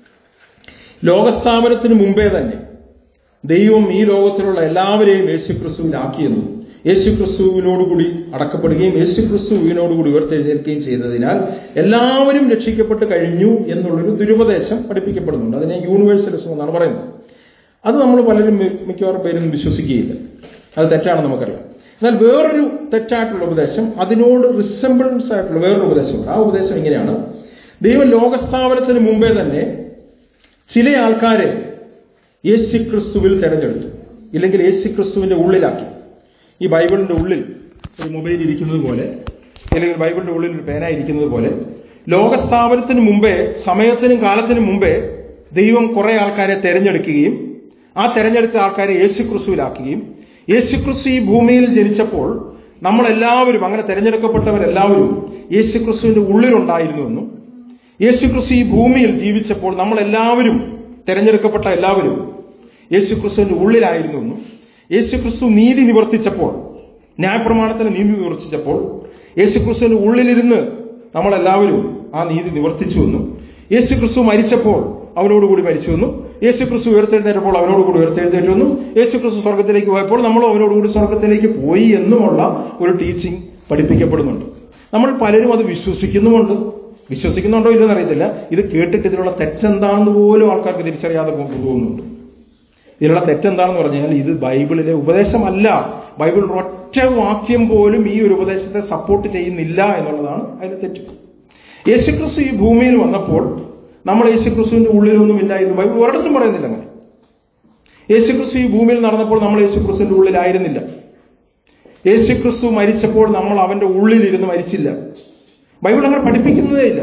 ലോകസ്ഥാപനത്തിന് മുമ്പേ തന്നെ ദൈവം ഈ ലോകത്തിലുള്ള എല്ലാവരെയും യേശുക്രിസ്തുവിലാക്കിയെന്നും യേശുക്രിസ്തുവിനോടുകൂടി അടക്കപ്പെടുകയും യേശുക്രിസ്തുവിനോടുകൂടി ഉയർത്തെഴുന്നേൽക്കുകയും ചെയ്തതിനാൽ എല്ലാവരും രക്ഷിക്കപ്പെട്ട് കഴിഞ്ഞു എന്നുള്ളൊരു ദുരുപദേശം പഠിപ്പിക്കപ്പെടുന്നുണ്ട് അതിനെ യൂണിവേഴ്സലിസം എന്നാണ് പറയുന്നത് അത് നമ്മൾ പലരും മി- മിക്കവാറും പേരും വിശ്വസിക്കുകയില്ല അത് തെറ്റാണെന്ന് നമുക്കറിയാം എന്നാൽ വേറൊരു തെറ്റായിട്ടുള്ള ഉപദേശം അതിനോട് റിസംബിൾസ് ആയിട്ടുള്ള വേറൊരു ഉപദേശമുണ്ട് ആ ഉപദേശം ഇങ്ങനെയാണ് ദൈവം ലോകസ്ഥാപനത്തിന് മുമ്പേ തന്നെ ചില ആൾക്കാരെ യേശുക്രിസ്തുവിൽ തെരഞ്ഞെടുത്തു ഇല്ലെങ്കിൽ യേശുക്രിസ്തുവിന്റെ ഉള്ളിലാക്കി ഈ ബൈബിളിന്റെ ഉള്ളിൽ ഒരു മൊബൈൽ ഇരിക്കുന്നത് പോലെ അല്ലെങ്കിൽ ബൈബിളിന്റെ ഉള്ളിൽ ഒരു പേന ഇരിക്കുന്നത് പോലെ ലോകസ്ഥാപനത്തിന് മുമ്പേ സമയത്തിനും കാലത്തിനും മുമ്പേ ദൈവം കുറെ ആൾക്കാരെ തെരഞ്ഞെടുക്കുകയും ആ തെരഞ്ഞെടുത്ത ആൾക്കാരെ യേശുക്രിസ്തുവിലാക്കുകയും യേശുക്രിസ്തു ഈ ഭൂമിയിൽ ജനിച്ചപ്പോൾ നമ്മളെല്ലാവരും അങ്ങനെ തെരഞ്ഞെടുക്കപ്പെട്ടവരെല്ലാവരും യേശുക്രിസ്തുവിന്റെ ഉള്ളിലുണ്ടായിരുന്നുവെന്നും യേശുക്രിസ്തു ഈ ഭൂമിയിൽ ജീവിച്ചപ്പോൾ നമ്മളെല്ലാവരും തെരഞ്ഞെടുക്കപ്പെട്ട എല്ലാവരും യേശുക്രിസ്തുവിന്റെ ഉള്ളിലായിരുന്നുവെന്നും യേശുക്രിസ്തു നീതി നിവർത്തിച്ചപ്പോൾ ന്യായപ്രമാണത്തിന് നീതി നിവർത്തിച്ചപ്പോൾ യേശുക്രിസ്തുവിന്റെ ഉള്ളിലിരുന്ന് നമ്മളെല്ലാവരും ആ നീതി നിവർത്തിച്ചുവെന്നും യേശുക്രിസ്തു മരിച്ചപ്പോൾ അവനോടുകൂടി മരിച്ചുവെന്നും യേശുക്രിസ്തു ഉയർത്തെഴുന്നേറ്റപ്പോൾ അവനോടുകൂടി ഉയർത്തെഴുന്നേറ്റുവെന്നും യേശുക്രിസ്തു സ്വർഗത്തിലേക്ക് പോയപ്പോൾ നമ്മൾ അവനോടുകൂടി സ്വർഗത്തിലേക്ക് പോയി എന്നുമുള്ള ഒരു ടീച്ചിങ് പഠിപ്പിക്കപ്പെടുന്നുണ്ട് നമ്മൾ പലരും അത് വിശ്വസിക്കുന്നുമുണ്ട് വിശ്വസിക്കുന്നുണ്ടോ ഇല്ലെന്ന് അറിയത്തില്ല ഇത് കേട്ടിട്ട് ഇതിലുള്ള തെറ്റെന്താണെന്ന് പോലും ആൾക്കാർക്ക് തിരിച്ചറിയാതെ പോ- പോകുന്നുണ്ട് ഇതിലുള്ള തെറ്റെന്താണെന്ന് പറഞ്ഞാൽ ഇത് ബൈബിളിലെ ഉപദേശമല്ല ബൈബിൾ ഒറ്റ വാക്യം പോലും ഈ ഒരു ഉപദേശത്തെ സപ്പോർട്ട് ചെയ്യുന്നില്ല എന്നുള്ളതാണ് അതിന്റെ തെറ്റ് യേശുക്രിസ്തു ഈ ഭൂമിയിൽ വന്നപ്പോൾ നമ്മൾ യേശുക്രിസ്തുവിന്റെ ഉള്ളിലൊന്നും ഇല്ലായിരുന്നു ബൈബിൾ ഒരിടത്തും പറയുന്നില്ല അങ്ങനെ യേശുക്രിസ്തു ഈ ഭൂമിയിൽ നടന്നപ്പോൾ നമ്മൾ യേശുക്രിസ്തുവിന്റെ ഉള്ളിലായിരുന്നില്ല യേശുക്രിസ്തു മരിച്ചപ്പോൾ നമ്മൾ അവന്റെ ഉള്ളിലിരുന്ന് മരിച്ചില്ല ബൈബിൾ അങ്ങനെ പഠിപ്പിക്കുന്നതേ ഇല്ല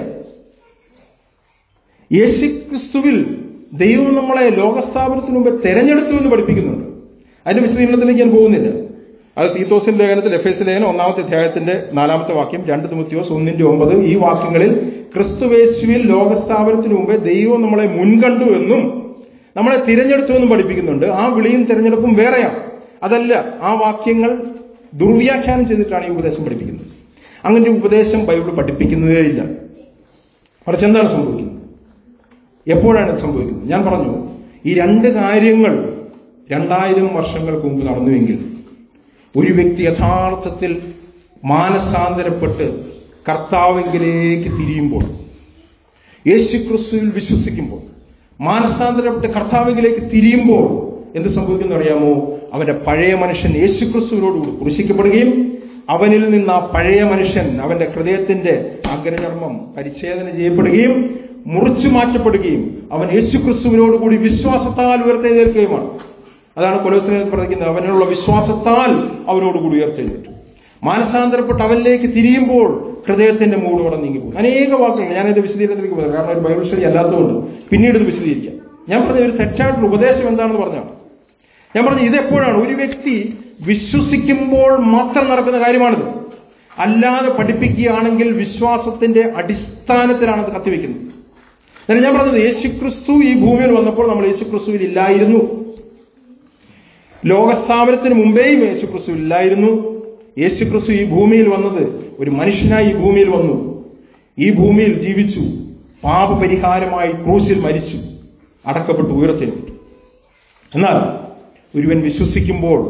യേശുക്രിസ്തുവിൽ ദൈവം നമ്മളെ ലോകസ്ഥാപനത്തിന് മുമ്പ് തെരഞ്ഞെടുത്തു എന്ന് പഠിപ്പിക്കുന്നുണ്ട് അതിന്റെ വിശദീകരണത്തിലേക്ക് ഞാൻ പോകുന്നില്ല അത് തീത്തോസിന്റെ ലേഖനത്തിൽ എഫ് എസ് ലേഖനം ഒന്നാമത്തെ അധ്യായത്തിന്റെ നാലാമത്തെ വാക്യം രണ്ട് തിമുത്തിയോസ് ഒന്നിന്റെ ഒമ്പത് ഈ വാക്യങ്ങളിൽ ക്രിസ്തുവേശുവിൽ ലോകസ്ഥാപനത്തിന് മുമ്പേ ദൈവം നമ്മളെ മുൻകണ്ടു എന്നും നമ്മളെ തിരഞ്ഞെടുത്തു എന്നും പഠിപ്പിക്കുന്നുണ്ട് ആ വിളിയും തിരഞ്ഞെടുപ്പും വേറെയാണ് അതല്ല ആ വാക്യങ്ങൾ ദുർവ്യാഖ്യാനം ചെയ്തിട്ടാണ് ഈ ഉപദേശം പഠിപ്പിക്കുന്നത് അങ്ങനെ ഒരു ഉപദേശം ബൈബിൾ പഠിപ്പിക്കുന്നതേ ഇല്ല മറിച്ച് എന്താണ് സംഭവിക്കുന്നത് എപ്പോഴാണ് ഇത് സംഭവിക്കുന്നത് ഞാൻ പറഞ്ഞു ഈ രണ്ട് കാര്യങ്ങൾ രണ്ടായിരം വർഷങ്ങൾക്ക് മുമ്പ് നടന്നുവെങ്കിൽ ഒരു വ്യക്തി യഥാർത്ഥത്തിൽ മാനസാന്തരപ്പെട്ട് കർത്താവെങ്കിലേക്ക് തിരിയുമ്പോൾ യേശുക്രിസ്തുവിൽ വിശ്വസിക്കുമ്പോൾ മാനസാന്തരപ്പെട്ട് കർത്താവെങ്കിലേക്ക് തിരിയുമ്പോൾ എന്ത് സംഭവിക്കുന്നു അറിയാമോ അവന്റെ പഴയ മനുഷ്യൻ യേശുക്രിസ്തുവിനോടുകൂടി കുരിശിക്കപ്പെടുകയും അവനിൽ നിന്ന് ആ പഴയ മനുഷ്യൻ അവന്റെ ഹൃദയത്തിന്റെ അഗ്രചർമ്മം പരിച്ഛേദന ചെയ്യപ്പെടുകയും മുറിച്ചു മാറ്റപ്പെടുകയും അവൻ യേശുക്രിസ്തുവിനോടുകൂടി വിശ്വാസത്താൽ ഉയർത്തെഴുന്നേൽക്കുകയുമാണ് അതാണ് കൊലോസിനെ പറയുന്നത് അവനുള്ള വിശ്വാസത്താൽ അവനോടുകൂടി ഉയർത്തെഴുന്നേറ്റു മാനസാന്തരപ്പെട്ട് അവനിലേക്ക് തിരിയുമ്പോൾ ഹൃദയത്തിന്റെ മൂടുപടം നീങ്ങിപ്പോകും അനേക വാക്കുകൾ ഞാൻ എന്റെ വിശദീകരണത്തിലേക്ക് പോകുന്നത് കാരണം ഒരു ബൈബിൾ സ്റ്റഡി അല്ലാത്തതുകൊണ്ട് പിന്നീട് ഇത് വിശദീകരിക്കാം ഞാൻ പറഞ്ഞ ഒരു തെറ്റായിട്ടുള്ള ഉപദേശം എന്താണെന്ന് പറഞ്ഞാണ് ഞാൻ പറഞ്ഞു ഇതെപ്പോഴാണ് ഒരു വ്യക്തി വിശ്വസിക്കുമ്പോൾ മാത്രം നടക്കുന്ന കാര്യമാണിത് അല്ലാതെ പഠിപ്പിക്കുകയാണെങ്കിൽ വിശ്വാസത്തിന്റെ അടിസ്ഥാനത്തിലാണ് അത് കത്തിവെക്കുന്നത് എന്നാൽ ഞാൻ പറഞ്ഞത് യേശുക്രിസ്തു ഈ ഭൂമിയിൽ വന്നപ്പോൾ നമ്മൾ യേശുക്രിസ്തുവിൽ ഇല്ലായിരുന്നു ലോകസ്ഥാപനത്തിന് മുമ്പേയും യേശുക്രിസ്തു ഇല്ലായിരുന്നു യേശുക്രിസ്തു ഈ ഭൂമിയിൽ വന്നത് ഒരു മനുഷ്യനായി ഈ ഭൂമിയിൽ വന്നു ഈ ഭൂമിയിൽ ജീവിച്ചു പാപപരിഹാരമായി ക്രൂശിൽ മരിച്ചു അടക്കപ്പെട്ടു ഉയർത്തിനു എന്നാൽ ഒരുവൻ വിശ്വസിക്കുമ്പോൾ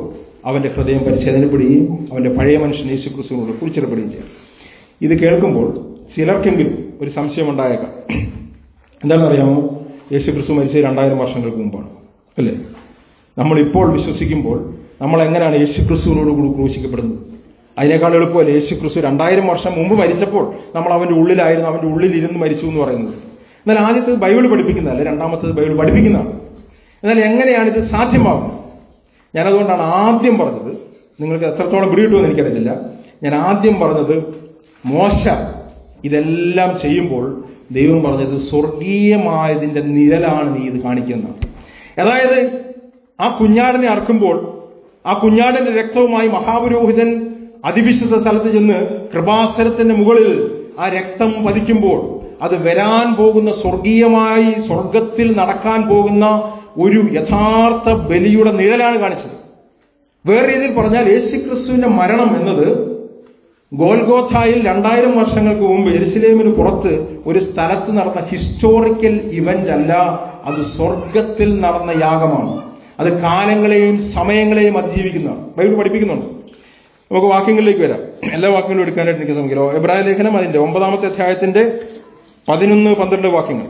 അവന്റെ ഹൃദയം പരിച്ഛേദനപ്പെടുകയും അവന്റെ പഴയ മനുഷ്യൻ യേശു ക്രിസ്തുവിനോട് കുറിച്ചിടപ്പെടുകയും ചെയ്യും ഇത് കേൾക്കുമ്പോൾ ചിലർക്കെങ്കിലും ഒരു സംശയമുണ്ടായേക്കാം എന്താണെന്നറിയാമോ യേശു ക്രിസ്തു മരിച്ച രണ്ടായിരം വർഷങ്ങൾക്ക് മുമ്പാണ് അല്ലേ നമ്മളിപ്പോൾ വിശ്വസിക്കുമ്പോൾ നമ്മൾ എങ്ങനെയാണ് യേശു ക്രിസ്തുവിനോട് കൂടി ക്രൂശിക്കപ്പെടുന്നത് അതിനേക്കാൾ എളുപ്പമല്ല യേശു ക്രിസ്തു രണ്ടായിരം വർഷം മുമ്പ് മരിച്ചപ്പോൾ നമ്മൾ അവന്റെ ഉള്ളിലായിരുന്നു അവന്റെ ഉള്ളിൽ ഇരുന്ന് മരിച്ചു എന്ന് പറയുന്നത് എന്നാൽ ആദ്യത്തേത് ബൈബിൾ പഠിപ്പിക്കുന്നതല്ല രണ്ടാമത്തേത് ബൈബിൾ പഠിപ്പിക്കുന്നതാണ് എന്നാൽ എങ്ങനെയാണ് ഇത് സാധ്യമാകുന്നത് ഞാനതുകൊണ്ടാണ് ആദ്യം പറഞ്ഞത് നിങ്ങൾക്ക് എത്രത്തോളം പിടികിട്ടുമെന്ന് എനിക്കറിയില്ല ഞാൻ ആദ്യം പറഞ്ഞത് മോശ ഇതെല്ലാം ചെയ്യുമ്പോൾ ദൈവം പറഞ്ഞത് സ്വർഗീയമായതിന്റെ നിഴലാണ് നീ ഇത് കാണിക്കുന്നതാണ് അതായത് ആ കുഞ്ഞാടിനെ അറക്കുമ്പോൾ ആ കുഞ്ഞാടിന്റെ രക്തവുമായി മഹാപുരോഹിതൻ അതിവിശുദ്ധ സ്ഥലത്ത് ചെന്ന് കൃപാസനത്തിന്റെ മുകളിൽ ആ രക്തം പതിക്കുമ്പോൾ അത് വരാൻ പോകുന്ന സ്വർഗീയമായി സ്വർഗത്തിൽ നടക്കാൻ പോകുന്ന ഒരു യഥാർത്ഥ ബലിയുടെ നിഴലാണ് കാണിച്ചത് വേറെ രീതിയിൽ പറഞ്ഞാൽ യേശുക്രിസ്തുവിന്റെ മരണം എന്നത് ഗോൽഗോഥായിൽ രണ്ടായിരം വർഷങ്ങൾക്ക് മുമ്പ് എരുസലേമിന് പുറത്ത് ഒരു സ്ഥലത്ത് നടന്ന ഹിസ്റ്റോറിക്കൽ ഇവന്റ് അല്ല അത് സ്വർഗത്തിൽ നടന്ന യാഗമാണ് അത് കാലങ്ങളെയും സമയങ്ങളെയും അതിജീവിക്കുന്നതാണ് ബൈബിൾ പഠിപ്പിക്കുന്നുണ്ട് നമുക്ക് വാക്യങ്ങളിലേക്ക് വരാം എല്ലാ വാക്യങ്ങളും എടുക്കാനായിട്ട് എനിക്ക് ശ്രമിക്കലോ എബ്രായ ലേഖനം അതിന്റെ ഒമ്പതാമത്തെ അധ്യായത്തിന്റെ പതിനൊന്ന് പന്ത്രണ്ട് വാക്യങ്ങൾ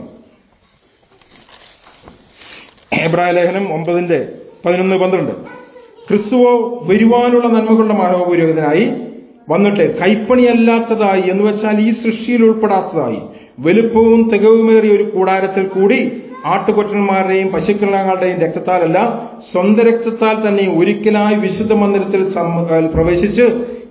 എബ്രായ ലേഖനം ഒമ്പതിന്റെ പതിനൊന്ന് പന്ത്രണ്ട് ക്രിസ്തുവോ വരുവാനുള്ള നന്മകളുടെ മാനവപുരോഹിതനായി വന്നിട്ട് കൈപ്പണിയല്ലാത്തതായി എന്ന് വെച്ചാൽ ഈ സൃഷ്ടിയിൽ ഉൾപ്പെടാത്തതായി വലുപ്പവും തികവുമേറിയ ഒരു കൂടാരത്തിൽ കൂടി ആട്ടുകൊറ്റന്മാരുടെയും പശുക്കളുടെയും രക്തത്താലല്ല സ്വന്തം രക്തത്താൽ തന്നെ ഒരിക്കലായി വിശുദ്ധ മന്ദിരത്തിൽ സം- പ്രവേശിച്ച്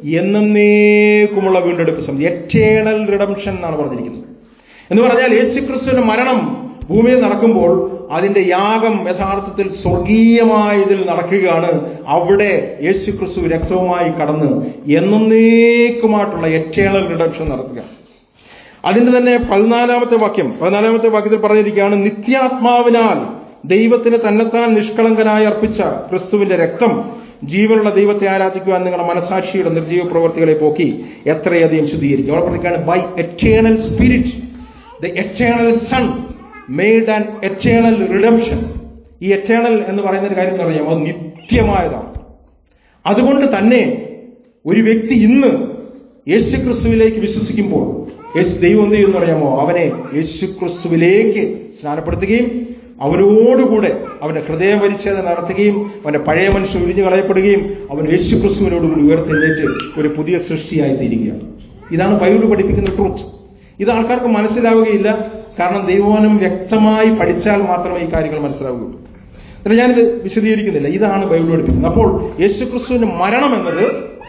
എന്നേക്കുമുള്ള വീണ്ടെടുപ്പ് സമിതി എറ്റേണൽ റിഡംഷൻ എന്നാണ് പറഞ്ഞിരിക്കുന്നത് എന്ന് പറഞ്ഞാൽ യേശുക്രിസ്തുവിന്റെ മരണം ഭൂമിയിൽ നടക്കുമ്പോൾ അതിന്റെ യാഗം യഥാർത്ഥത്തിൽ സ്വർഗീയമായ ഇതിൽ നടക്കുകയാണ് അവിടെ യേശുക്രിസ്തു രക്തവുമായി കടന്ന് എന്നേക്കുമായിട്ടുള്ള എറ്റേണൽ റിഡംഷൻ നടത്തുക അതിന്റെ തന്നെ പതിനാലാമത്തെ വാക്യം പതിനാലാമത്തെ വാക്യത്തിൽ പറഞ്ഞിരിക്കുകയാണ് നിത്യാത്മാവിനാൽ ദൈവത്തിന് തന്നെത്താൻ നിഷ്കളങ്കനായി അർപ്പിച്ച ക്രിസ്തുവിന്റെ രക്തം ജീവനുള്ള ദൈവത്തെ ആരാധിക്കുവാൻ നിങ്ങളുടെ മനസാക്ഷിയുടെ നിർജീവ പ്രവർത്തികളെ പോക്കി എത്രയധികം ശുദ്ധീകരിക്കും അവിടെ പറഞ്ഞിരിക്കുകയാണ് by eternal spirit the eternal son made and eternal redemption ഈ എറ്റേണൽ എന്ന് പറയുന്ന ഒരു കാര്യം എന്ന് പറഞ്ഞാൽ അത് നിത്യമായതാണ് അതുകൊണ്ട് തന്നെ ഒരു വ്യക്തി ഇന്ന് യേശുക്രിസ്തുവിലേക്ക് വിശ്വസിക്കുമ്പോൾ യേശു ദൈവം എന്ത് ചെയ്യുമെന്ന് പറയാമോ അവനെ യേശുക്രിസ്തുവിലേക്ക് സ്നാനപ്പെടുത്തുകയും അവനോടുകൂടെ അവന്റെ ഹൃദയപരിച്ഛേദന നടത്തുകയും അവന്റെ പഴയ മനുഷ്യൻ ഉരിഞ്ഞു കളയപ്പെടുകയും അവൻ യേശുക്രിസ്തുവിനോടുകൂടി ഉയർത്തെഴുന്നേറ്റ് ഒരു പുതിയ സൃഷ്ടിയായി തീരുകയാണ് ഇതാണ് ബൈബിൾ പഠിപ്പിക്കുന്ന ട്രൂത്ത് ഇത് ആൾക്കാർക്ക് മനസ്സിലാവുകയില്ല കാരണം ദൈവവനം വ്യക്തമായി പഠിച്ചാൽ മാത്രമേ ഈ കാര്യങ്ങൾ മനസ്സിലാവുകയുള്ളൂ എന്നിട്ട് ഞാനിത് വിശദീകരിക്കുന്നില്ല ഇതാണ് ബൈബിൾ പഠിപ്പിക്കുന്നത് അപ്പോൾ യേശുക്രിസ്തുവിന്റെ മരണം എന്നത്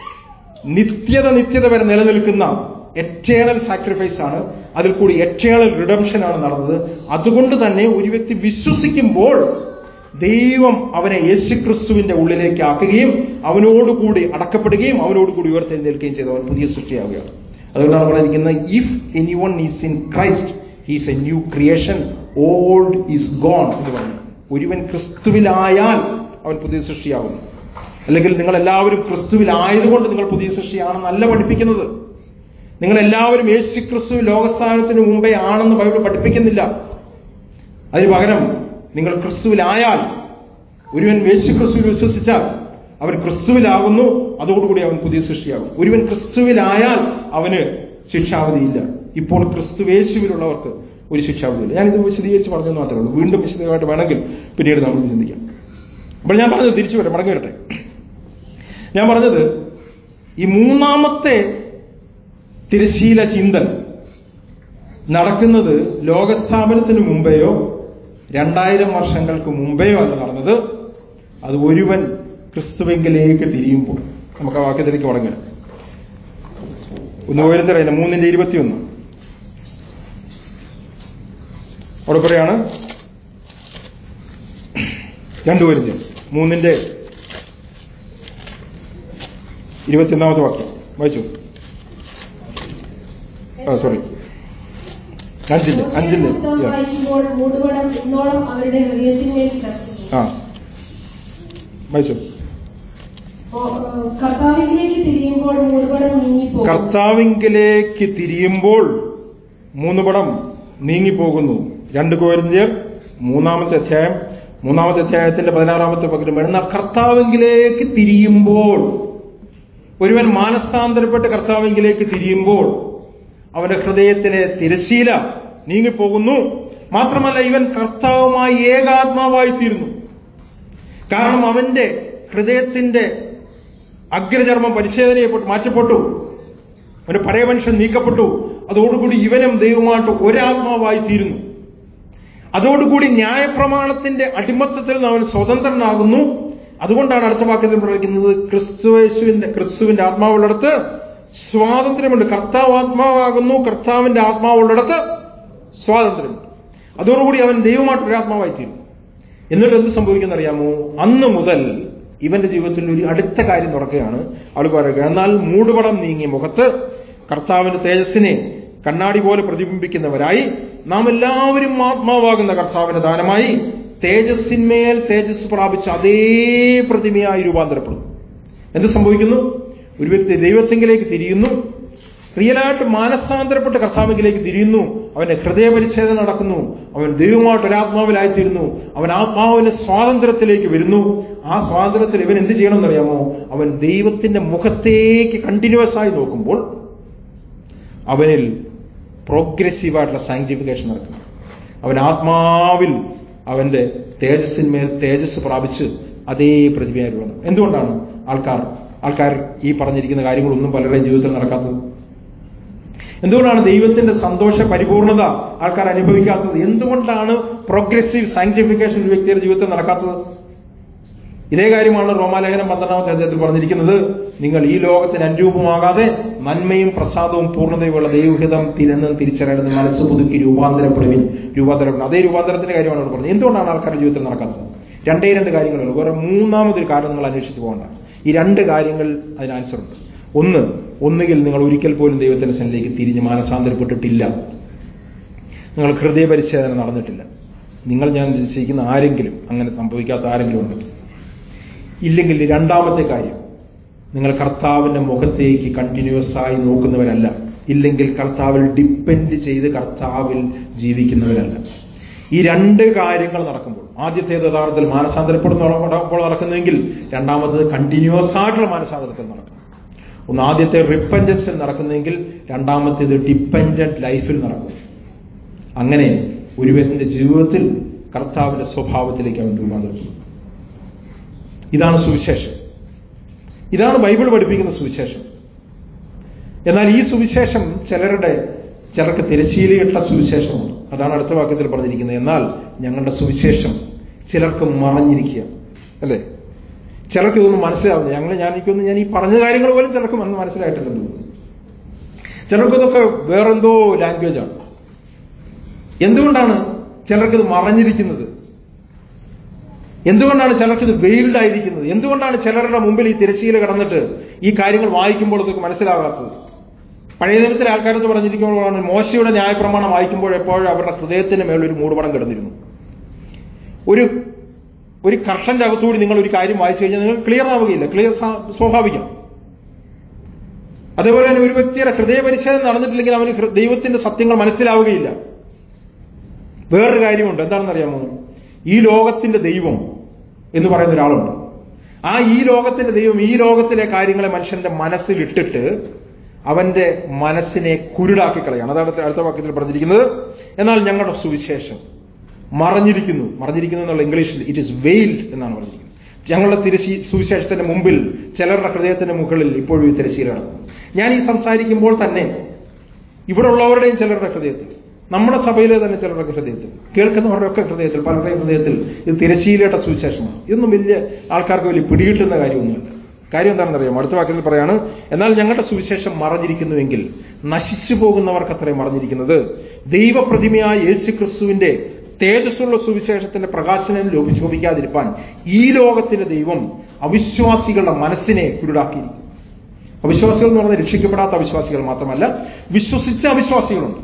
നിത്യത നിത്യത വരെ നിലനിൽക്കുന്ന എറ്റേണൽ സാക്രിഫൈസ് ആണ് അതിൽ കൂടി എറ്റേണൽ റിഡംഷൻ ആണ് നടന്നത് അതുകൊണ്ട് തന്നെ ഒരു വ്യക്തി വിശ്വസിക്കുമ്പോൾ ദൈവം അവനെ യേശുക്രിസ്തുവിന്റെ ഉള്ളിലേക്ക് ആക്കുകയും അവനോടുകൂടി അടക്കപ്പെടുകയും അവനോടുകൂടി ഉയർത്തെഴുന്നേൽക്കുകയും ചെയ്ത് അവൻ പുതിയ സൃഷ്ടിയാവുകയാണ് അതുകൊണ്ടാണ് പറഞ്ഞിരിക്കുന്നത് if anyone is in Christ he's a new creation old is gone എന്ന് പറഞ്ഞു ഒരുവൻ ക്രിസ്തുവിലായാൽ അവൻ പുതിയ സൃഷ്ടിയാവുന്നു അല്ലെങ്കിൽ നിങ്ങൾ എല്ലാവരും ക്രിസ്തുവിലായതുകൊണ്ട് നിങ്ങൾ പുതിയ സൃഷ്ടിയാണെന്നല്ല പഠിപ്പിക്കുന്നത് നിങ്ങൾ എല്ലാവരും യേശു ക്രിസ്തു ലോകസ്ഥാനത്തിന് മുമ്പേ ആണെന്ന് ബൈബിൾ പഠിപ്പിക്കുന്നില്ല അതിന് പകരം നിങ്ങൾ ക്രിസ്തുവിലായാൽ ഒരുവൻ യേശു ക്രിസ്തുവിൽ വിശ്വസിച്ചാൽ അവൻ ക്രിസ്തുവിലാകുന്നു അതോടുകൂടി അവൻ പുതിയ സൃഷ്ടിയാകും ഒരുവൻ ക്രിസ്തുവിലായാൽ അവന് ശിക്ഷാവധിയില്ല ഇപ്പോൾ ക്രിസ്തുവേശുവിലുള്ളവർക്ക് ഒരു ശിക്ഷാവധിയില്ല ഞാനിത് വിശദീകരിച്ച് പറഞ്ഞെന്ന് മാത്രമേ ഉള്ളൂ വീണ്ടും വിശദമായിട്ട് വേണമെങ്കിൽ പിന്നീട് നമ്മൾ ചിന്തിക്കാം അപ്പോൾ ഞാൻ പറഞ്ഞത് തിരിച്ചു വരാം മടങ്ങി വരട്ടെ ഞാൻ പറഞ്ഞത് ഈ മൂന്നാമത്തെ തിരശീല ചിന്തൻ നടക്കുന്നത് ലോകസ്ഥാപനത്തിന് മുമ്പെയോ രണ്ടായിരം വർഷങ്ങൾക്ക് മുമ്പെയോ അല്ല നടന്നത് അത് ഒരുവൻ ക്രിസ്തുവെങ്കിലേക്ക് തിരിയുമ്പോൾ നമുക്ക് ആ വാക്യത്തിലേക്ക് മടങ്ങാം ഒന്ന് പോയിരുന്നറിയില്ല മൂന്നിന്റെ ഇരുപത്തിയൊന്ന് അവിടെ പറയാണ് രണ്ടു വരുന്ന മൂന്നിന്റെ ഇരുപത്തിയൊന്നാമത്തെ വാക്യം വായിച്ചു ആ സോറി അഞ്ചിന്റെ അഞ്ചിന്റെ പുസ്തകം വായിക്കുമ്പോൾ മൂടുപടം ഇന്നോളം അവരുടെ ഹൃദയത്തിന്മേൽ കിടക്കുന്നു ആ വായിച്ചു ഓ, ഏഹ്, കർത്താവിലേക്ക് തിരിയുമ്പോൾ മൂടുപടം നീങ്ങിപ്പോകും കർത്താവിങ്കിലേക്ക് തിരിയുമ്പോൾ മൂന്ന് പടം നീങ്ങിപ്പോകുന്നു രണ്ട് കോരിന്ത്യർ മൂന്നാമത്തെ അധ്യായം മൂന്നാമത്തെ അധ്യായത്തിന്റെ പതിനാറാമത്തെ പകരം എന്നാൽ കർത്താവെങ്കിലേക്ക് തിരിയുമ്പോൾ ഒരുവൻ മാനസാന്തരപ്പെട്ട് കർത്താവെങ്കിലേക്ക് തിരിയുമ്പോൾ അവന്റെ ഹൃദയത്തിലെ തിരശീല നീങ്ങിപ്പോകുന്നു മാത്രമല്ല ഇവൻ കർത്താവുമായി ഏകാത്മാവായി തീരുന്നു കാരണം അവന്റെ ഹൃദയത്തിന്റെ അഗ്രചർമ്മം പരിച്ഛേദന ചെയ്യപ്പെട്ടു മാറ്റപ്പെട്ടു അവന്റെ പഴയ മനുഷ്യൻ നീക്കപ്പെട്ടു അതോടുകൂടി ഇവനും ദൈവമായിട്ട് ഒരാത്മാവായി തീരുന്നു അതോടുകൂടി ന്യായപ്രമാണത്തിന്റെ അടിമത്തത്തിൽ നിന്ന് അവൻ സ്വതന്ത്രനാകുന്നു അതുകൊണ്ടാണ് അടുത്ത വാക്യത്തിൽ പറയുന്നത് ക്രിസ്തുവേശുവിന്റെ ക്രിസ്തുവിന്റെ ആത്മാവുള്ളിടത്ത് സ്വാതന്ത്ര്യമുണ്ട് കർത്താവ് ആത്മാവാകുന്നു കർത്താവിന്റെ ആത്മാവുള്ളിടത്ത് സ്വാതന്ത്ര്യമുണ്ട് അതോടുകൂടി അവൻ ദൈവമായിട്ട് ഒരാത്മാവായി തീരും എന്നിട്ട് എന്ത് സംഭവിക്കുന്ന അറിയാമോ അന്ന് മുതൽ ഇവന്റെ ജീവിതത്തിൽ ഒരു അടുത്ത കാര്യം നടക്കുകയാണ് അവൾ പറയുക എന്നാൽ മൂടുപടം നീങ്ങിയ മുഖത്ത് കർത്താവിന്റെ തേജസ്സിനെ കണ്ണാടി പോലെ പ്രതിബിംബിക്കുന്നവരായി നാം എല്ലാവരും ആത്മാവാകുന്ന കർത്താവിന്റെ ദാനമായി തേജസ്സിന്മേൽ തേജസ് പ്രാപിച്ച അതേ പ്രതിമയായി രൂപാന്തരപ്പെടുന്നു എന്ത് സംഭവിക്കുന്നു ഒരു വ്യക്തി ദൈവത്തെങ്കിലേക്ക് തിരിയുന്നു റിയലായിട്ട് മാനസാന്തരപ്പെട്ട് കർത്താവിലേക്ക് തിരിയുന്നു അവന്റെ ഹൃദയപരിച്ഛേദന നടക്കുന്നു അവൻ ദൈവമായിട്ട് ഒരാത്മാവിലായിത്തീരുന്നു അവൻ ആത്മാവിന്റെ സ്വാതന്ത്ര്യത്തിലേക്ക് വരുന്നു ആ സ്വാതന്ത്ര്യത്തിൽ ഇവൻ എന്ത് ചെയ്യണമെന്നറിയാമോ അവൻ ദൈവത്തിന്റെ മുഖത്തേക്ക് കണ്ടിന്യൂസ് ആയി നോക്കുമ്പോൾ അവനിൽ പ്രോഗ്രസീവായിട്ടുള്ള സാങ്ക്ടിഫിക്കേഷൻ നടക്കുന്നു അവൻ ആത്മാവിൽ അവന്റെ തേജസ്സിന്മേൽ തേജസ് പ്രാപിച്ച് അതേ പ്രതിഭയായി വന്നു എന്തുകൊണ്ടാണ് ആൾക്കാർ ആൾക്കാർ ഈ പറഞ്ഞിരിക്കുന്ന കാര്യങ്ങളൊന്നും പലരുടെയും ജീവിതത്തിൽ നടക്കാത്തത് എന്തുകൊണ്ടാണ് ദൈവത്തിന്റെ സന്തോഷ പരിപൂർണത ആൾക്കാർ അനുഭവിക്കാത്തത് എന്തുകൊണ്ടാണ് പ്രോഗ്രസീവ് സയന്റിഫിക്കേഷൻ ഒരു വ്യക്തിയുടെ ജീവിതത്തിൽ നടക്കാത്തത് ഇതേ കാര്യമാണ് റോമാലേഖനം പന്ത്രണ്ടാമത്തെ അധ്യായത്തിൽ പറഞ്ഞിരിക്കുന്നത് നിങ്ങൾ ഈ ലോകത്തിന് അനുരൂപമാകാതെ നന്മയും പ്രസാദവും പൂർണ്ണതയുമുള്ള ദൈവഹിതം തിരന്നും തിരിച്ചറിയുന്നത് മനസ്സ് പുതുക്കി രൂപാന്തരപ്പെടുവിൻ രൂപാന്തരപ്പെടും അതേ രൂപാന്തരത്തിന്റെ കാര്യമാണ് അവിടെ പറഞ്ഞത് എന്തുകൊണ്ടാണ് ആൾക്കാരുടെ ജീവിതത്തിൽ നടക്കാത്തത് രണ്ടേ രണ്ട് കാര്യങ്ങളുള്ളൂ വേറെ മൂന്നാമതൊരു കാര്യം നിങ്ങൾ അന്വേഷിച്ച് പോകണ്ട ഈ രണ്ട് കാര്യങ്ങൾ അതിന് ആൻസർ ഉണ്ട് ഒന്ന് ഒന്നുകിൽ നിങ്ങൾ ഒരിക്കൽ പോലും ദൈവത്തിന്റെ സന്നിധിയിലേക്ക് തിരിഞ്ഞ് മാനസാന്തരപ്പെട്ടിട്ടില്ല നിങ്ങൾ ഹൃദയപരിച്ഛേദന നടന്നിട്ടില്ല നിങ്ങൾ ഞാൻ നിശ്ചയിക്കുന്ന ആരെങ്കിലും അങ്ങനെ സംഭവിക്കാത്ത ആരെങ്കിലും ഉണ്ട് ഇല്ലെങ്കിൽ രണ്ടാമത്തെ കാര്യം നിങ്ങൾ കർത്താവിന്റെ മുഖത്തേക്ക് കണ്ടിന്യൂസ് ആയി നോക്കുന്നവരല്ല ഇല്ലെങ്കിൽ കർത്താവിൽ ഡിപ്പെൻഡ് ചെയ്ത് കർത്താവിൽ ജീവിക്കുന്നവരല്ല ഈ രണ്ട് കാര്യങ്ങൾ നടക്കുമ്പോൾ ആദ്യത്തേത് യഥാർത്ഥത്തിൽ മാനസാന്തരപ്പെടുന്നപ്പോൾ നടക്കുന്നെങ്കിൽ രണ്ടാമത്തത് കണ്ടിന്യൂസ് ആയിട്ടുള്ള മാനസാന്തരത്തിൽ നടക്കണം ഒന്ന് ആദ്യത്തെ റിപ്പൻറ്റൻസിൽ നടക്കുന്നെങ്കിൽ രണ്ടാമത്തേത് ഡിപ്പെൻഡന്റ് ലൈഫിൽ നടക്കും അങ്ങനെ ഒരു വ്യക്തിന്റെ ജീവിതത്തിൽ കർത്താവിന്റെ സ്വഭാവത്തിലേക്ക് അവൻ രൂപാന്തരപ്പെടും ഇതാണ് സുവിശേഷം ഇതാണ് ബൈബിൾ പഠിപ്പിക്കുന്ന സുവിശേഷം എന്നാൽ ഈ സുവിശേഷം ചിലരുടെ ചിലർക്ക് തിരശീലയിട്ട സുവിശേഷമാണ് അതാണ് അടുത്ത വാക്യത്തിൽ പറഞ്ഞിരിക്കുന്നത് എന്നാൽ ഞങ്ങളുടെ സുവിശേഷം ചിലർക്ക് മറഞ്ഞിരിക്കുക അല്ലേ ചിലർക്ക് ഇതൊന്നും മനസ്സിലാവുന്നില്ല ഞങ്ങൾ ഞാൻ എനിക്കൊന്നും ഞാൻ ഈ പറഞ്ഞ കാര്യങ്ങൾ പോലും ചിലർക്ക് മനസ്സിലായിട്ടില്ലെന്ന് തോന്നുന്നു ചിലർക്ക് ഇതൊക്കെ വേറെന്തോ ലാംഗ്വേജാണ് എന്തുകൊണ്ടാണ് ചിലർക്കിത് മറഞ്ഞിരിക്കുന്നത് എന്തുകൊണ്ടാണ് ചിലർക്ക് ഇത് വെയിൽഡ് ആയിരിക്കുന്നത് എന്തുകൊണ്ടാണ് ചിലരുടെ മുമ്പിൽ ഈ തിരശ്ശീല കടന്നിട്ട് ഈ കാര്യങ്ങൾ വായിക്കുമ്പോൾ ഇതൊക്കെ മനസ്സിലാകാത്തത് പഴയ ദിനത്തിലെ ആൾക്കാരെന്ന് പറഞ്ഞിരിക്കുമ്പോഴാണ് മോശയുടെ ന്യായപ്രമാണം വായിക്കുമ്പോൾ എപ്പോഴും അവരുടെ ഹൃദയത്തിന് മേലൊരു മൂടുപടം കിടന്നിരുന്നു ഒരു ഒരു കർഷന്റെ അകത്തുകൂടി നിങ്ങൾ ഒരു കാര്യം വായിച്ചു കഴിഞ്ഞാൽ നിങ്ങൾ ക്ലിയർ ആവുകയില്ല ക്ലിയർ സ്വാഭാവികം അതേപോലെ തന്നെ ഒരു വ്യക്തിയുടെ ഹൃദയപരിച്ഛേദം നടന്നിട്ടില്ലെങ്കിൽ അവന് ഹൃ- ദൈവത്തിന്റെ സത്യങ്ങൾ മനസ്സിലാവുകയില്ല വേറൊരു കാര്യമുണ്ട് എന്താണെന്നറിയാമോ ഈ ലോകത്തിന്റെ ദൈവം എന്ന് പറയുന്ന ഒരാളുണ്ട് ആ ഈ ലോകത്തിന്റെ ദൈവം ഈ ലോകത്തിലെ കാര്യങ്ങളെ മനുഷ്യന്റെ മനസ്സിൽ ഇട്ടിട്ട് അവന്റെ മനസ്സിനെ കുരുടാക്കി കളയാണ് അതാണ് അടുത്ത- അടുത്ത വാക്യത്തിൽ പറഞ്ഞിരിക്കുന്നത് എന്നാൽ ഞങ്ങളുടെ സുവിശേഷം മറഞ്ഞിരിക്കുന്നു മറഞ്ഞിരിക്കുന്നു എന്നുള്ള ഇംഗ്ലീഷിൽ ഇറ്റ് ഇസ് വെയിൽഡ് എന്നാണ് പറഞ്ഞിരിക്കുന്നത് ഞങ്ങളുടെ തിരശീ സുവിശേഷത്തിന്റെ മുമ്പിൽ ചിലരുടെ ഹൃദയത്തിന്റെ മുകളിൽ ഇപ്പോഴും ഈ തിരശീല നടക്കുന്നു ഞാൻ ഈ സംസാരിക്കുമ്പോൾ തന്നെ ഇവിടെ ഉള്ളവരുടെയും ചിലരുടെ ഹൃദയത്തിൽ നമ്മുടെ സഭയിലെ തന്നെ ചിലരുടെ ഹൃദയത്തിൽ കേൾക്കുന്നവരുടെ ഒക്കെ ഹൃദയത്തിൽ പലരുടെയും ഹൃദയത്തിൽ ഇത് തിരശീലയുടെ സുവിശേഷമാണ് ഇതൊന്നും വലിയ ആൾക്കാർക്ക് വലിയ പിടികിട്ടുന്ന കാര്യമൊന്നുമല്ല കാര്യം എന്താണെന്ന് അറിയാം അടുത്ത വാക്യത്തിൽ പറയാണ് എന്നാൽ ഞങ്ങളുടെ സുവിശേഷം മറഞ്ഞിരിക്കുന്നുവെങ്കിൽ നശിച്ചു പോകുന്നവർക്ക് അത്രയും മറഞ്ഞിരിക്കുന്നത് ദൈവപ്രതിമയായ യേശു ക്രിസ്തുവിന്റെ തേജസ്സുള്ള സുവിശേഷത്തിന്റെ പ്രകാശനം ലോപിച്ചോപിക്കാതിരിപ്പാൻ ഈ ലോകത്തിന്റെ ദൈവം അവിശ്വാസികളുടെ മനസ്സിനെ കുരുടാക്കിയിരിക്കും അവിശ്വാസികൾ എന്ന് പറഞ്ഞാൽ രക്ഷിക്കപ്പെടാത്ത അവിശ്വാസികൾ മാത്രമല്ല വിശ്വസിച്ച അവിശ്വാസികളുണ്ട്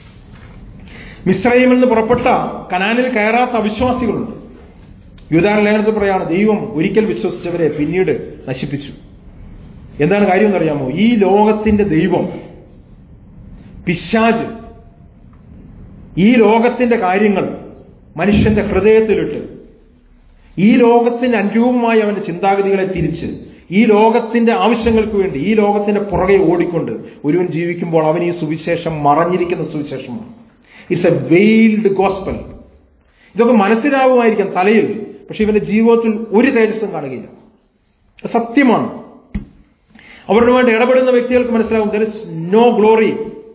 മിശ്രയിൽ നിന്ന് പുറപ്പെട്ട കനാനിൽ കയറാത്ത അവിശ്വാസികളുണ്ട് യുദ്ധാന ലേഖനത്തിൽ പറയാണ് ദൈവം ഒരിക്കൽ വിശ്വസിച്ചവരെ പിന്നീട് നശിപ്പിച്ചു എന്താണ് കാര്യം എന്നറിയാമോ ഈ ലോകത്തിന്റെ ദൈവം പിശാജ് ഈ ലോകത്തിന്റെ കാര്യങ്ങൾ മനുഷ്യന്റെ ഹൃദയത്തിലിട്ട് ഈ ലോകത്തിന് അനുരൂപമായി അവന്റെ ചിന്താഗതികളെ തിരിച്ച് ഈ ലോകത്തിന്റെ ആവശ്യങ്ങൾക്ക് വേണ്ടി ഈ ലോകത്തിന്റെ പുറകെ ഓടിക്കൊണ്ട് ഒരുവൻ ജീവിക്കുമ്പോൾ അവൻ ഈ സുവിശേഷം മറഞ്ഞിരിക്കുന്ന സുവിശേഷമാണ് ഇറ്റ്സ് എ വെയിൽഡ് ഗോസ്പൽ ഇതൊക്കെ മനസ്സിലാവുമായിരിക്കാം തലയിൽ പക്ഷെ ഇവന്റെ ജീവിതത്തിൽ ഒരു തേജസ്സും കാണുകയില്ല അത് സത്യമാണ് അവരുടെ വേണ്ടി ഇടപെടുന്ന വ്യക്തികൾക്ക് മനസ്സിലാവും there is no glory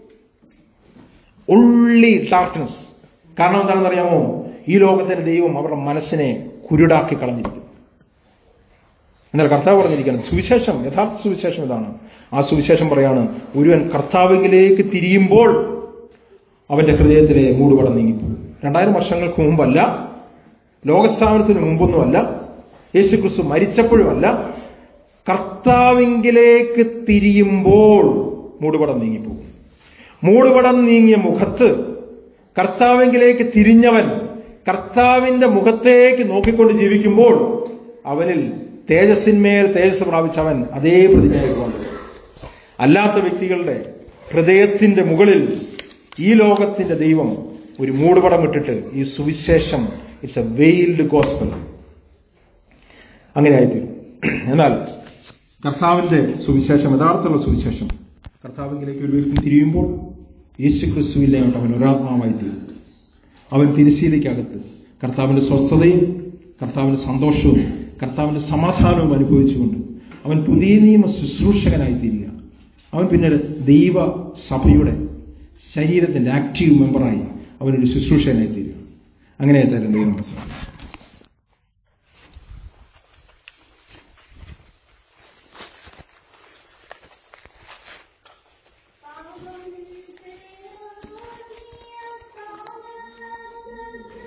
only darkness കാരണം എന്താണെന്ന് അറിയാമോ ഈ ലോകത്തിന്റെ ദൈവം അവരുടെ മനസ്സിനെ കുരുടാക്കി കളഞ്ഞിരിക്കുന്നു എന്നാൽ കർത്താവ് പറഞ്ഞിരിക്കുന്നത് സുവിശേഷം യഥാർത്ഥ സുവിശേഷം ഇതാണ് ആ സുവിശേഷം പറയാണ് ഒരുവൻ കർത്താവിലേക്ക് തിരിയുമ്പോൾ അവന്റെ ഹൃദയത്തിലെ മൂടുപടം നീങ്ങിപ്പോകും രണ്ടായിരം വർഷങ്ങൾക്ക് മുമ്പല്ല ലോകസ്ഥാപനത്തിന് മുമ്പൊന്നുമല്ല യേശു ക്രിസ്തു മരിച്ചപ്പോഴുമല്ല കർത്താവിങ്കിലേക്ക് തിരിയുമ്പോൾ മൂടുപടം നീങ്ങിപ്പോകും മൂടുപടം നീങ്ങിയ മുഖത്ത് കർത്താവിങ്കിലേക്ക് തിരിഞ്ഞവൻ കർത്താവിന്റെ മുഖത്തേക്ക് നോക്കിക്കൊണ്ട് ജീവിക്കുമ്പോൾ അവനിൽ തേജസ്സിന്മേൽ തേജസ് പ്രാപിച്ചവൻ അതേ പ്രതിജ്ഞയായിക്കൊണ്ട് അല്ലാത്ത വ്യക്തികളുടെ ഹൃദയത്തിന്റെ മുകളിൽ ഈ ലോകത്തിന്റെ ദൈവം ഒരു മൂടുപടം ഇട്ടിട്ട് ഈ സുവിശേഷം ഇറ്റ്സ് എ വെയിൽഡ് ഗോസ്പൽ അങ്ങനെ ആയിത്തീരും എന്നാൽ കർത്താവിന്റെ സുവിശേഷം യഥാർത്ഥമുള്ള സുവിശേഷം കർത്താവിലേക്ക് ഒരു വ്യക്തി തിരിയുമ്പോൾ യേശു ക്രിസ്തുവില്ലാണ്ട് അവൻ ഒരാത്മാവായി തീരും അവൻ തിരുശീലയ്ക്കകത്ത് കർത്താവിന്റെ സ്വസ്ഥതയും കർത്താവിന്റെ സന്തോഷവും കർത്താവിന്റെ സമാധാനവും അനുഭവിച്ചുകൊണ്ട് അവൻ പുതിയ നിയമ ശുശ്രൂഷകനായി തീരുക അവൻ പിന്നീട് ദൈവ സഭയുടെ ശരീരത്തിന്റെ ആക്റ്റീവ് മെമ്പറായി അവനൊരു ശുശ്രൂഷകനായി തീരുക അങ്ങനെ തരും ദൈവം മനസ്സിലാക്കും